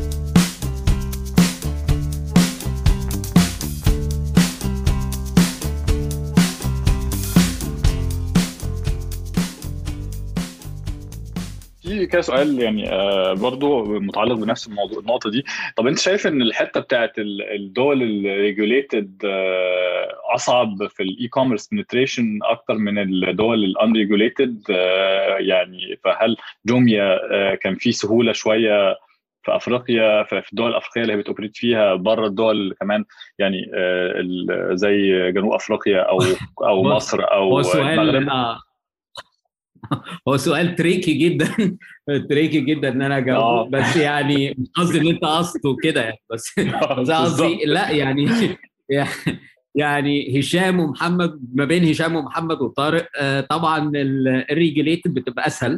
في كده سؤال يعني آه برضو متعلق بنفس الموضوع النقطه دي طب انت شايف ان الحته بتاعت الدول الريجوليتد آه اصعب في الاي كوميرس بنتريشن اكتر من الدول الانريجوليتد آه يعني فهل جوميا كان في سهوله شويه في افريقيا في الدول الافريقيه اللي هي بتوبريت فيها بره الدول كمان يعني زي جنوب افريقيا او او مصر او المغرب هو سؤال تريكي جدا تريكي جدا ان انا اجاوبه بس يعني مش قصدي ان انت قصده كده يعني بس بس قصدي لا يعني يعني هشام ومحمد ما بين هشام ومحمد وطارق طبعا الريجليتد بتبقى اسهل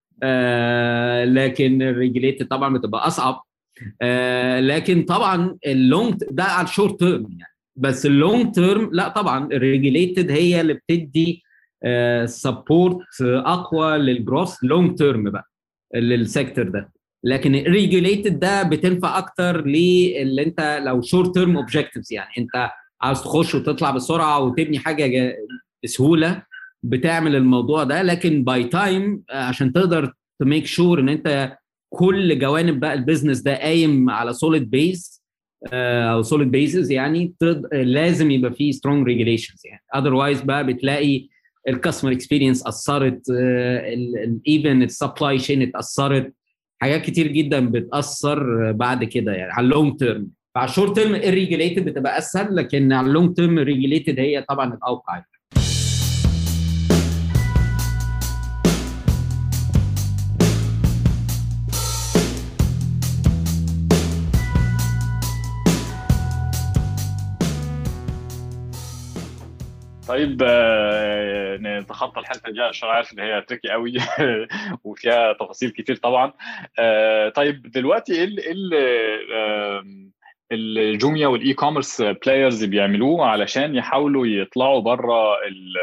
لكن الريجليتد طبعا بتبقى اصعب لكن طبعا اللونج ده على الشورت تيرم يعني بس اللونج تيرم لا طبعا الريجليتد هي اللي بتدي سبورت اقوى للجروس لونج تيرم بقى للسيكتور ده لكن الريجوليتد ده بتنفع اكتر للي انت لو شورت تيرم اوبجكتيفز يعني انت عاوز تخش وتطلع بسرعه وتبني حاجه بسهوله بتعمل الموضوع ده لكن باي تايم عشان تقدر تميك شور ان انت كل جوانب بقى البيزنس ده قايم على سوليد بيز او سوليد بيزز يعني لازم يبقى فيه سترونج ريجوليشنز يعني اذروايز بقى بتلاقي الكاستمر اكسبيرينس اثرت ايفن السبلاي شين اتاثرت حاجات كتير جدا بتاثر بعد كده يعني على اللونج تيرم فعلى الشورت تيرم الريجليتد بتبقى اسهل لكن على اللونج تيرم الريجليتد هي طبعا الاوقع طيب نتخطى الحته دي عشان عارف ان هي تريكي قوي وفيها تفاصيل كتير طبعا طيب دلوقتي ايه اللي الجوميا والاي كوميرس بلايرز بيعملوه علشان يحاولوا يطلعوا بره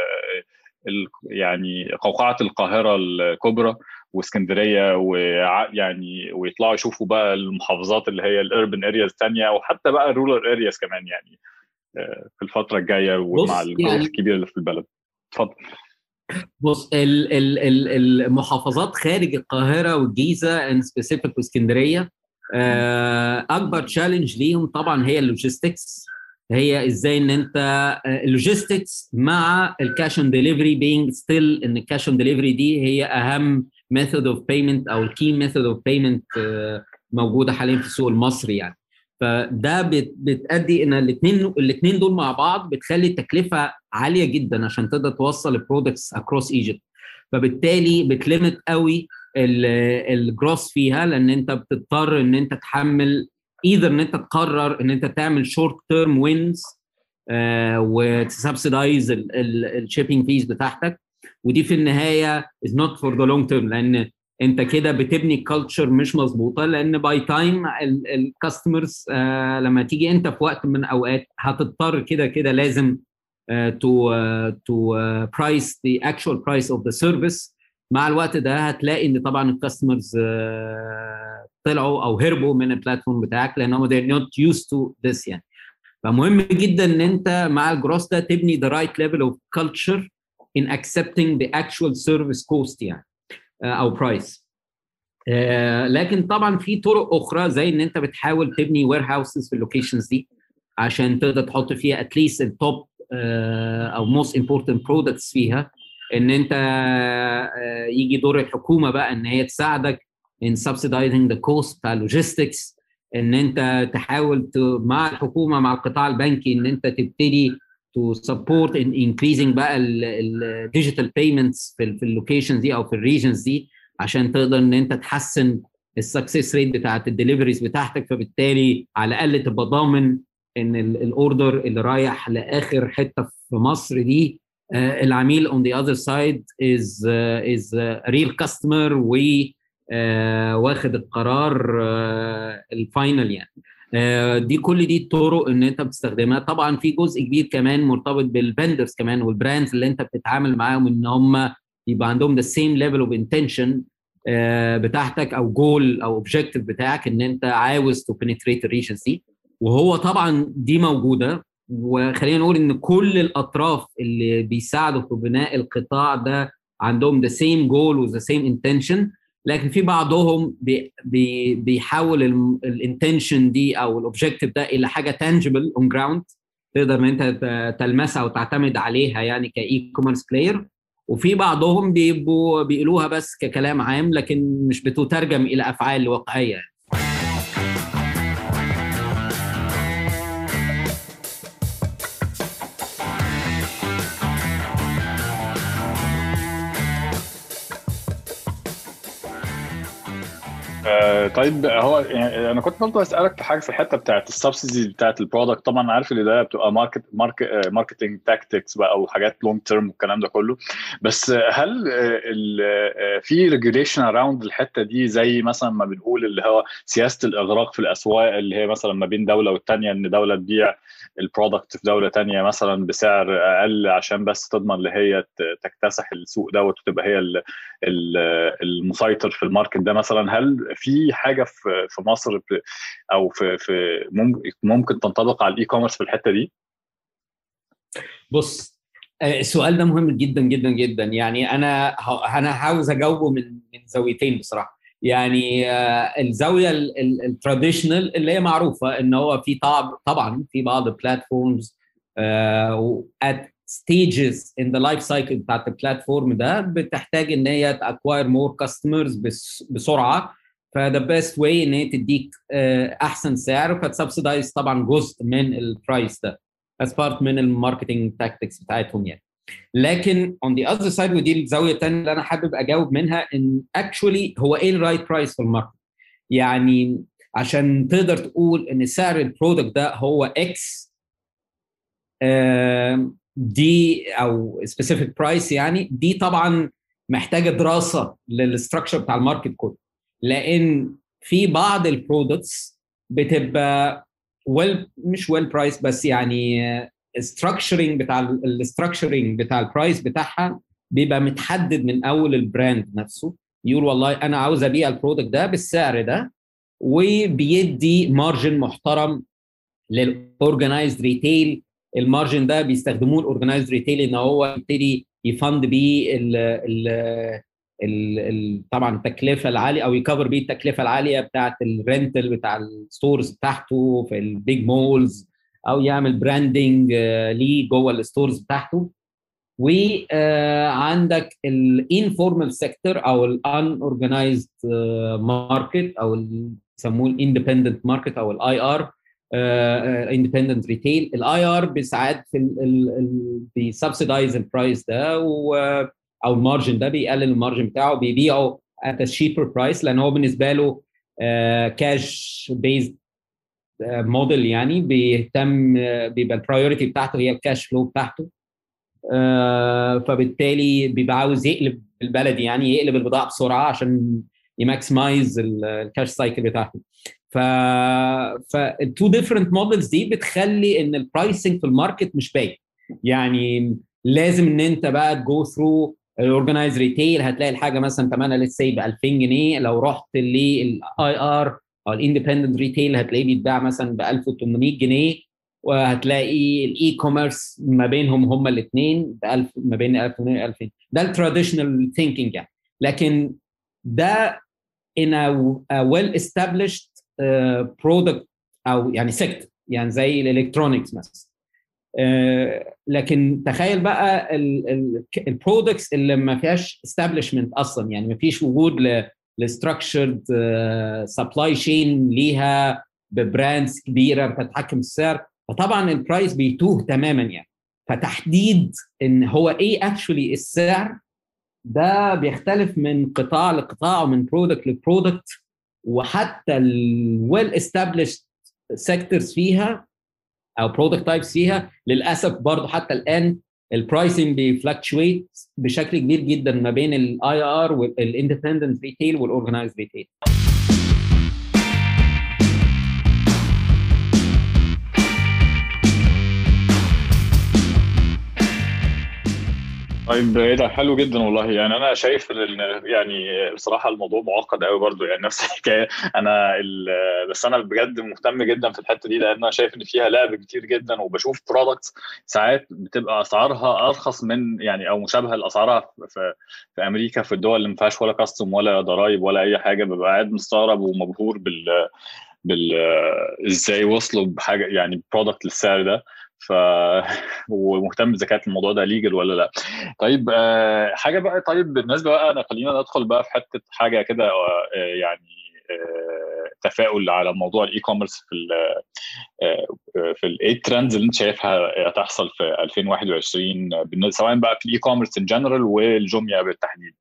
ال يعني قوقعه القاهره الكبرى واسكندريه ويعني ويطلعوا يشوفوا بقى المحافظات اللي هي الاربن ارياز الثانيه وحتى بقى الرولر ارياز كمان يعني في الفتره الجايه ومع الجروث يعني الكبير اللي في البلد اتفضل بص ال ال ال المحافظات خارج القاهره والجيزه ان سبيسيفيك واسكندريه اكبر تشالنج ليهم طبعا هي اللوجيستكس هي ازاي ان انت اللوجيستكس مع الكاش اون ديليفري بينج ستيل ان الكاش اون ديليفري دي هي اهم ميثود اوف بيمنت او الكي ميثود اوف بيمنت موجوده حاليا في السوق المصري يعني فده بتادي ان الاثنين الاثنين دول مع بعض بتخلي التكلفه عاليه جدا عشان تقدر توصل البرودكتس اكروس ايجيبت فبالتالي بتليمت قوي الجروس فيها لان انت بتضطر ان انت تحمل ايذر ان انت تقرر ان انت تعمل شورت تيرم وينز وتسبسيدايز الشيبنج فيز بتاعتك ودي في النهايه از نوت فور ذا لونج تيرم لان انت كده بتبني كلتشر مش مظبوطه لان باي تايم الكاستمرز لما تيجي انت في وقت من الاوقات هتضطر كده كده لازم تو تو برايس ذا اكشوال برايس اوف ذا سيرفيس مع الوقت ده هتلاقي ان طبعا الكاستمرز طلعوا او هربوا من البلاتفورم بتاعك لان هم they're not used to this يعني فمهم جدا ان انت مع الجروس ده تبني the right level of culture in accepting the actual service cost يعني او برايس لكن طبعا في طرق اخرى زي ان انت بتحاول تبني وير هاوسز في اللوكيشنز دي عشان تقدر تحط فيها اتليست التوب او موست امبورتنت برودكتس فيها ان انت يجي دور الحكومه بقى ان هي تساعدك in subsidizing the cost بتاع اللوجيستكس ان انت تحاول مع الحكومه مع القطاع البنكي ان انت تبتدي to support in increasing بقى الديجيتال payments في في اللوكيشنز دي او في الريجنز دي عشان تقدر ان انت تحسن السكسس ريت بتاعت الدليفريز بتاعتك فبالتالي على الاقل تبقى ضامن ان الاوردر اللي رايح لاخر حته في مصر دي uh, العميل on the other side is uh, is a real customer و uh, واخد القرار uh, الفاينل يعني uh, دي كل دي الطرق ان انت بتستخدمها طبعا في جزء كبير كمان مرتبط بالفندرز كمان والبراندز اللي انت بتتعامل معاهم ان هم يبقى عندهم the same level of intention بتاعتك او جول او اوبجيكتيف بتاعك ان انت عاوز تو بنتريت الريجنز دي وهو طبعا دي موجوده وخلينا نقول ان كل الاطراف اللي بيساعدوا في بناء القطاع ده عندهم ذا سيم جول وذا سيم انتنشن لكن في بعضهم بي بي بيحول الانتنشن دي او الاوبجيكتيف ده الى حاجه تانجبل اون جراوند تقدر ان انت تلمسها وتعتمد عليها يعني كاي كوميرس بلاير وفي بعضهم بيبقوا بيقولوها بس ككلام عام لكن مش بتترجم الى افعال واقعيه آه طيب هو يعني انا كنت برضه اسالك في حاجه في الحته بتاعت السبسيدي بتاعت البرودكت طبعا عارف اللي ده بتبقى ماركت ماركت ماركتنج تاكتكس بقى وحاجات لونج تيرم والكلام ده كله بس هل في ريجوليشن اراوند الحته دي زي مثلا ما بنقول اللي هو سياسه الاغراق في الاسواق اللي هي مثلا ما بين دوله والثانيه ان دوله تبيع البرودكت في دوله ثانيه مثلا بسعر اقل عشان بس تضمن اللي هي تكتسح السوق دوت وتبقى هي المسيطر في الماركت ده مثلا هل في حاجه في في مصر او في في ممكن تنطبق على الاي كوميرس في الحته دي؟ بص السؤال ده مهم جدا جدا جدا يعني انا انا عاوز اجاوبه من من زاويتين بصراحه يعني الزاويه التراديشنال اللي هي معروفه ان هو في طبعا في بعض البلاتفورمز at stages in the life cycle بتاعت البلاتفورم ده بتحتاج ان هي تاكواير مور كاستمرز بسرعه فذا بيست واي ان هي تديك احسن سعر فتسبسيدايز طبعا جزء من البرايس ده as part من الماركتنج تاكتكس بتاعتهم يعني لكن on the other side ودي الزاويه الثانيه اللي انا حابب اجاوب منها ان actually هو ايه الرايت برايس في الماركت يعني عشان تقدر تقول ان سعر البرودكت ده هو اكس دي او سبيسيفيك برايس يعني دي طبعا محتاجه دراسه للستراكشر بتاع الماركت كله لان في بعض البرودكتس بتبقى ويل مش ويل برايس بس يعني الستراكشرنج بتاع الستراكشرنج بتاع البرايس بتاعها بيبقى متحدد من اول البراند نفسه يقول والله انا عاوز ابيع البرودكت ده بالسعر ده وبيدي مارجن محترم للاورجنايزد ريتيل المارجن ده بيستخدموه الاورجنايزد ريتيل ان هو يبتدي يفند بيه ال ال ال ال طبعا التكلفه العاليه او يكفر بيه التكلفه العاليه بتاعه الرنتل بتاع الستورز بتاعته في البيج مولز او يعمل براندنج ليه جوه الستورز بتاعته وعندك الانفورمال سيكتور او الان اورجنايزد ماركت او يسموه الاندبندنت ماركت او الاي ار اندبندنت ريتيل الاي ار بيساعد في بيسبسيدايز البرايس ده و او المارجن ده بيقلل المارجن بتاعه بيبيعه at a cheaper price لان هو بالنسبه له كاش بيزد موديل يعني بيهتم بيبقى البرايورتي بتاعته هي الكاش فلو بتاعته فبالتالي بيبقى عاوز يقلب البلدي يعني يقلب البضاعه بسرعه عشان يماكسمايز الكاش سايكل بتاعته ف فالتو ديفرنت مودلز دي بتخلي ان البرايسنج في الماركت مش باين يعني لازم ان انت بقى تجو ثرو الاورجنايز ريتيل هتلاقي الحاجه مثلا ثمنها ليتس سي ب 2000 جنيه لو رحت للاي ار او الاندبندنت ريتيل هتلاقيه بيتباع مثلا ب 1800 جنيه وهتلاقي الاي كوميرس ما بينهم هما الاثنين ب 1000 ما بين 1800 و 2000 ده التراديشنال ثينكينج يعني لكن ده in a, a well established uh, product او يعني سيكتور يعني زي الالكترونكس مثلا Uh, لكن تخيل بقى البرودكتس اللي ما فيهاش استابلشمنت اصلا يعني ما فيش وجود لستراكشرد سبلاي تشين ليها ببراندز كبيره بتتحكم في السعر فطبعا البرايس بيتوه تماما يعني فتحديد ان هو ايه اكشولي السعر ده بيختلف من قطاع لقطاع ومن برودكت لبرودكت وحتى الويل استابليشد سيكتورز فيها او برودكت تايبس فيها للاسف برضه حتى الان البرايسنج بيفلكشويت بشكل كبير جدا ما بين الاي ار والاندبندنت ريتيل والاورجنايزد ريتيل طيب ايه ده حلو جدا والله يعني انا شايف ان يعني بصراحه الموضوع معقد قوي برضو يعني نفس الحكايه انا بس انا بجد مهتم جدا في الحته دي لان انا شايف ان فيها لعب كتير جدا وبشوف برودكتس ساعات بتبقى اسعارها ارخص من يعني او مشابهه لاسعارها في, في امريكا في الدول اللي ما فيهاش ولا كاستم ولا ضرايب ولا اي حاجه ببقى قاعد مستغرب ومبهور بال بال ازاي وصلوا بحاجه يعني برودكت للسعر ده ف ومهتم اذا كانت الموضوع ده ليجل ولا لا طيب آه حاجه بقى طيب بالنسبه بقى انا خلينا ندخل بقى في حته حاجه كده آه يعني آه تفاؤل على موضوع الاي كوميرس في ال في الايه الترندز اللي انت شايفها هتحصل في 2021 سواء بقى في الاي كوميرس ان جنرال والجوميا بالتحديد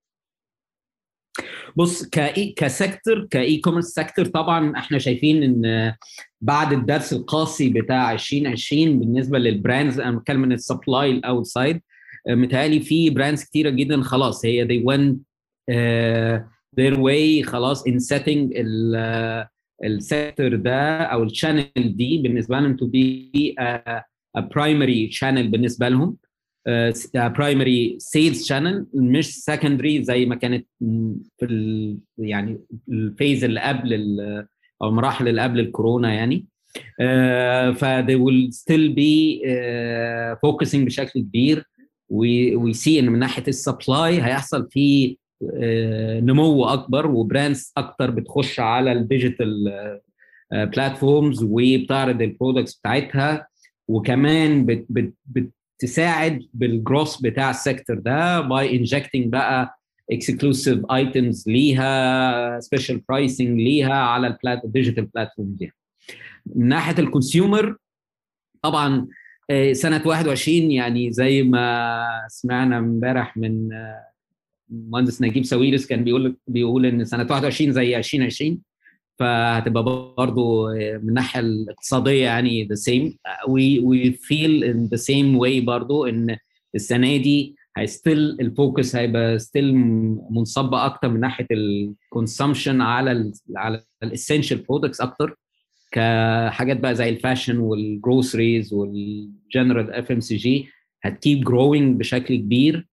بص كاي كسيكتور كاي كوميرس سيكتور طبعا احنا شايفين ان بعد الدرس القاسي بتاع 2020 بالنسبه للبراندز انا بتكلم من السبلاي الاوتسايد متهيألي في براندز كتيره جدا خلاص هي they went uh, their way خلاص in setting السيكتور ده او الشانل دي بالنسبه لهم to be a, a primary channel بالنسبه لهم برايمري سيلز شانل مش سكندري زي ما كانت في ال يعني الفيز اللي قبل او المراحل اللي قبل الكورونا يعني uh, ف they will still be uh, focusing بشكل كبير وي سي ان من ناحيه السبلاي هيحصل في uh, نمو اكبر وبراندز اكتر بتخش على الديجيتال بلاتفورمز وبتعرض البرودكتس بتاعتها وكمان بت بت بت تساعد بالجروس بتاع السيكتور ده باي انجكتنج بقى اكسكلوسيف ايتمز ليها سبيشال برايسنج ليها على الديجيتال بلاتفورم دي من ناحيه الكونسيومر طبعا سنه 21 يعني زي ما سمعنا امبارح من مهندس نجيب ساويرس كان بيقول بيقول ان سنه 21 زي 2020 فهتبقى برضه من الناحيه الاقتصاديه يعني the same we we feel in the same way برضه ان السنه دي هيستيل الفوكس هيبقى ستيل منصبه اكتر من ناحيه الكونسومشن على ال على الاسينشال برودكتس اكتر كحاجات بقى زي الفاشن والجروسريز والجنرال اف ام سي جي هتكيب جروينج بشكل كبير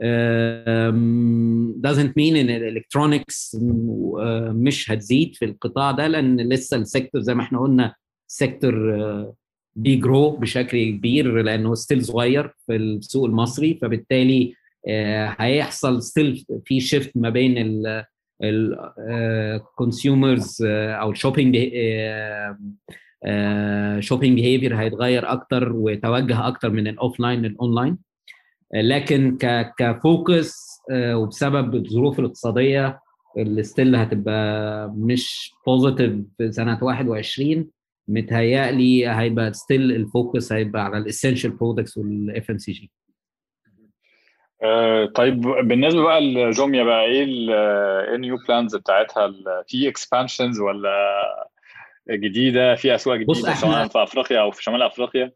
doesn't mean ان الالكترونكس مش هتزيد في القطاع ده لان لسه السيكتور زي ما احنا قلنا سيكتور بيجرو بشكل كبير لانه ستيل صغير في السوق المصري فبالتالي هيحصل ستيل في شيفت ما بين الكونسيومرز او الشوبينج شوبينج بيهيفير هيتغير اكتر وتوجه اكتر من الاوف لاين للاونلاين لكن ك كفوكس وبسبب الظروف الاقتصاديه اللي ستيل هتبقى مش بوزيتيف في سنه 21 متهيألي هيبقى ستيل الفوكس هيبقى على الاسينشال برودكتس والاف ام سي جي طيب بالنسبه بقى لجوميا بقى ايه النيو بلانز بتاعتها في اكسبانشنز ولا جديده في اسواق جديده سواء في افريقيا او في شمال افريقيا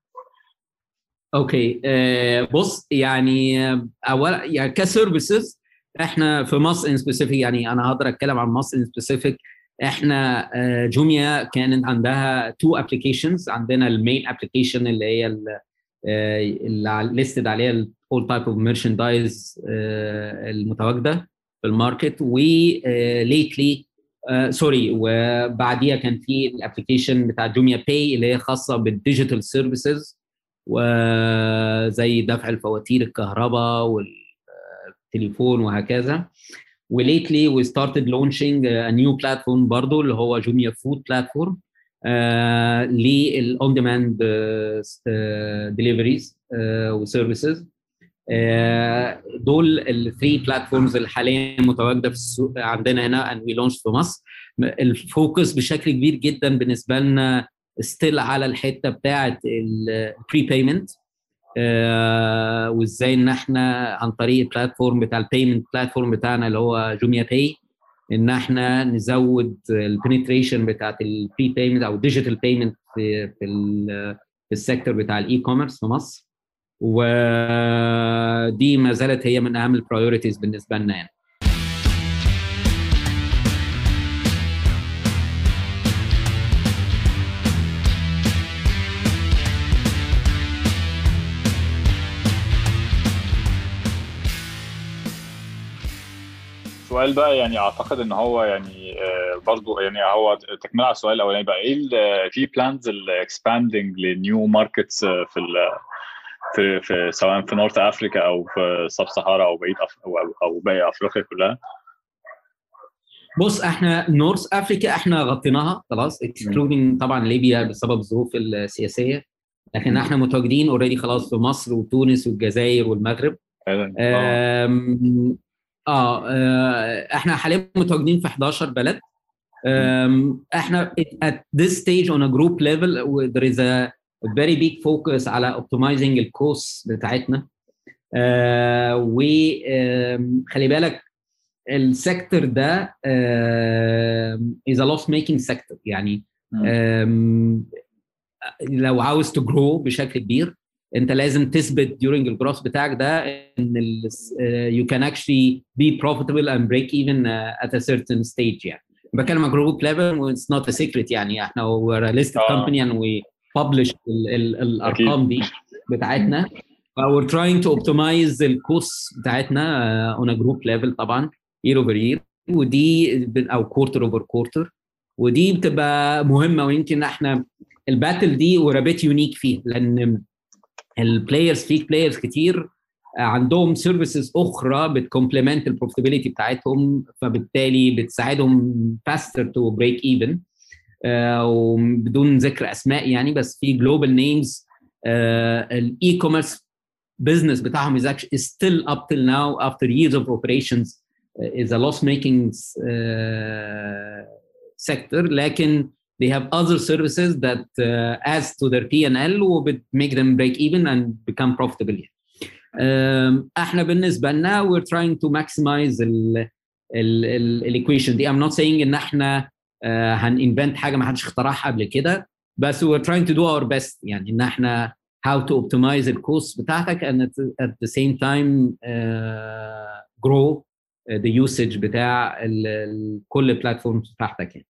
اوكي آه بص يعني اولا يعني كسيرفيسز احنا في مصر ان سبيسيفيك يعني انا هقدر اتكلم عن مصر ان سبيسيفيك احنا آه جوميا كانت عندها تو ابلكيشنز عندنا المين ابلكيشن اللي هي اللي ليستد عليها اول تايب اوف ميرشندايز المتواجده في الماركت وليتلي سوري وبعديها كان في الابلكيشن بتاع جوميا باي اللي هي خاصه بالديجيتال سيرفيسز وزي دفع الفواتير الكهرباء والتليفون وهكذا وليتلي وي ستارتد لونشينج ا نيو بلاتفورم برضه اللي هو جوميا فود بلاتفورم للاون ديماند ديليفريز وسيرفيسز دول الثري بلاتفورمز اللي حاليا متواجده في السوق عندنا هنا ان وي لونش في مصر الفوكس بشكل كبير جدا بالنسبه لنا ستيل على الحته بتاعه البري بيمنت وازاي ان احنا عن طريق البلاتفورم بتاع البيمنت بلاتفورم بتاعنا اللي هو جوميا باي ان احنا نزود البنتريشن بتاعت البري بيمنت او ديجيتال بيمنت في في في السيكتور بتاع الاي كوميرس في مصر ودي ما زالت هي من اهم البرايورتيز بالنسبه لنا يعني السؤال بقى يعني اعتقد ان هو يعني برضه يعني هو تكمله على السؤال الاولاني بقى ايه في بلانز الاكسباندنج لنيو ماركتس في ال في في سواء في نورث افريكا او في سب سهارا او بقيه أف او, أو باقي افريقيا كلها بص احنا نورث افريكا احنا غطيناها خلاص اكسكلودنج طبعا ليبيا بسبب الظروف السياسيه لكن احنا متواجدين اوريدي خلاص في مصر وتونس والجزائر والمغرب اه احنا حاليا متواجدين في 11 بلد احنا at this stage on a group level there is a very big focus على optimizing الكوست بتاعتنا آه وخلي بالك السيكتور ده آه is a loss making sector يعني لو عاوز تجرو بشكل كبير انت لازم تثبت during الجروث بتاعك ده ان ال you can actually be profitable and break even at a certain stage يعني بتكلم على جروب ليفل it's not a secret يعني احنا we're a listed company and we publish ال ال الارقام دي بتاعتنا we're trying to optimize الكوست بتاعتنا on a group level طبعا year over year ودي او quarter over quarter ودي بتبقى مهمه ويمكن احنا الباتل دي ورابيت يونيك فيها لان البلايرز في بلايرز كتير عندهم سيرفيسز اخرى بتكومبلمنت البروفيتابيلتي بتاعتهم فبالتالي بتساعدهم فاستر تو بريك ايفن وبدون ذكر اسماء يعني بس في جلوبال نيمز الاي كوميرس business بتاعهم is actually is still up till now after years of operations uh, is a loss making uh, sector لكن they have other services that uh, adds to their P&L وبت make them break even and become profitable يعني. um, احنا بالنسبه لنا we're trying to maximize ال ال ال equation دي I'm not saying ان احنا uh, هنinvent حاجه ما حدش اخترعها قبل كده بس we're trying to do our best يعني ان احنا how to optimize الكوست بتاعتك and at, at the same time uh, grow the usage بتاع ال, ال, كل البلاتفورمز بتاعتك يعني.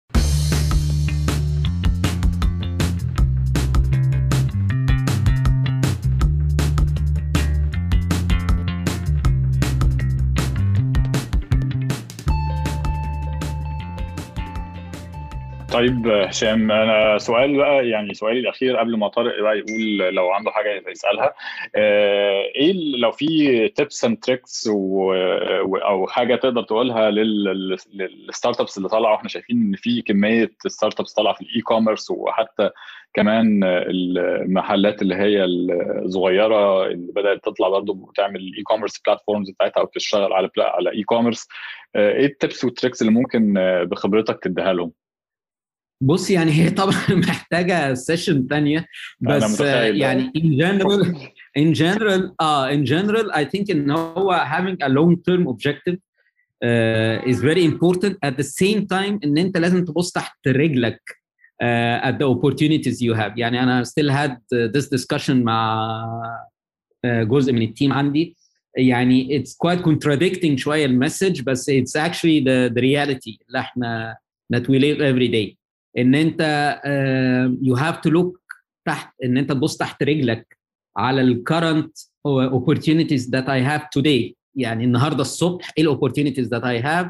طيب هشام انا سؤال بقى يعني سؤالي الاخير قبل ما طارق بقى يقول لو عنده حاجه يسالها ايه لو في تيبس اند تريكس او حاجه تقدر تقولها للستارت ابس اللي طالعه واحنا شايفين ان في كميه ستارت ابس طالعه في الاي كوميرس وحتى كمان المحلات اللي هي الصغيره اللي بدات تطلع برضه وتعمل الاي كوميرس بلاتفورمز بتاعتها او تشتغل على على اي كوميرس ايه التيبس والتريكس اللي ممكن بخبرتك تديها لهم؟ بص يعني هي طبعا محتاجه سيشن ثانيه بس يعني in general in general اه uh, in general I think ان هو having a long term objective uh, is very important at the same time ان انت لازم تبص تحت رجلك uh, at the opportunities you have يعني انا still had this discussion مع جزء من التيم عندي يعني it's quite contradicting شويه المسج بس it's actually the, the reality اللي احنا that we live every day ان انت يو هاف تو لوك تحت ان انت تبص تحت رجلك على الكرنت opportunities that I have today يعني النهارده الصبح ايه الاوبورتيونيتيز that I have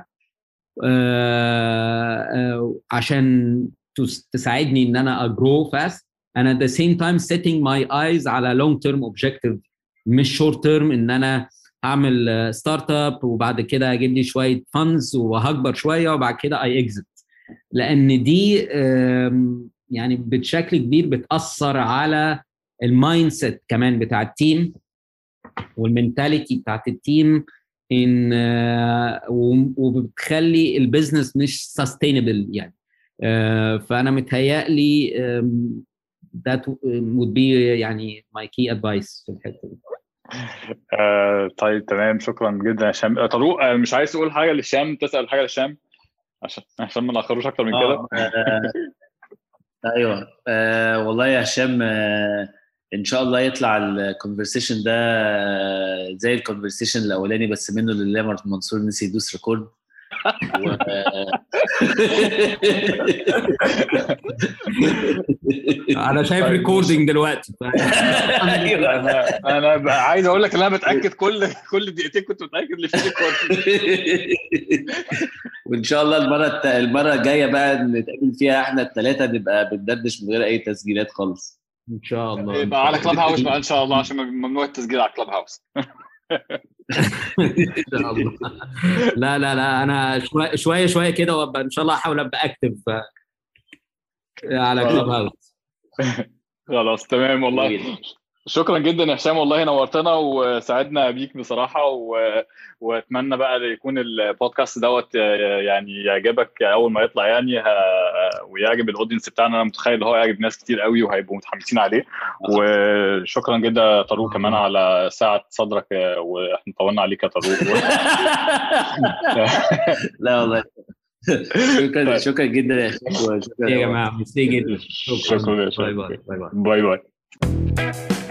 uh, uh, عشان تساعدني ان انا اجرو فاست and at the same time setting my eyes على long term objective مش short term ان انا هعمل ستارت اب وبعد كده اجيب لي شويه فاندز وهكبر شويه وبعد كده اي اكزت لان دي يعني بشكل كبير بتاثر على المايند سيت كمان بتاع التيم والمنتاليتي بتاعت التيم ان وبتخلي البيزنس مش سستينبل يعني فانا متهيألي that would be يعني my key advice في الحته دي آه طيب تمام شكرا جدا يا هشام طارق مش عايز تقول حاجه لهشام تسال حاجه لهشام عشان عشان ما ناخروش اكتر من آه، كده آه، ايوه آه والله يا هشام آه ان شاء الله يطلع الكونفرسيشن ده آه، زي الكونفرسيشن الاولاني بس منه لله مارتن منصور نسي يدوس ريكورد و... انا شايف طيب. ريكوردنج دلوقتي أيوة. انا انا ب- عايز اقول لك ان انا بتاكد كل كل دقيقتين كنت متاكد ان في ريكورد وان شاء الله المره الت... المره الجايه بقى نتقابل فيها احنا الثلاثه نبقى بندردش من غير اي تسجيلات خالص ان شاء الله يبقى على كلاب هاوس بقى ان شاء الله عشان ممنوع التسجيل على كلاب هاوس ان شاء الله لا لا لا انا شويه شويه شويه كده وابقى ان شاء الله احاول ابقى اكتف على كلاب هاوس خلاص تمام والله جميل. شكرا جدا يا هشام والله نورتنا وسعدنا بيك بصراحه و... واتمنى بقى يكون البودكاست دوت يعني يعجبك اول ما يطلع يعني ه... ويعجب الاودينس بتاعنا انا متخيل ان هو يعجب ناس كتير قوي وهيبقوا متحمسين عليه وشكرا جدا يا طارق كمان على ساعه صدرك واحنا طولنا عليك يا طارق لا والله شكرا شكرا جدا يا هشام وشكرا يا جماعه ميرسي جدا شكرا يا باي شكرا باي باي باي باي باي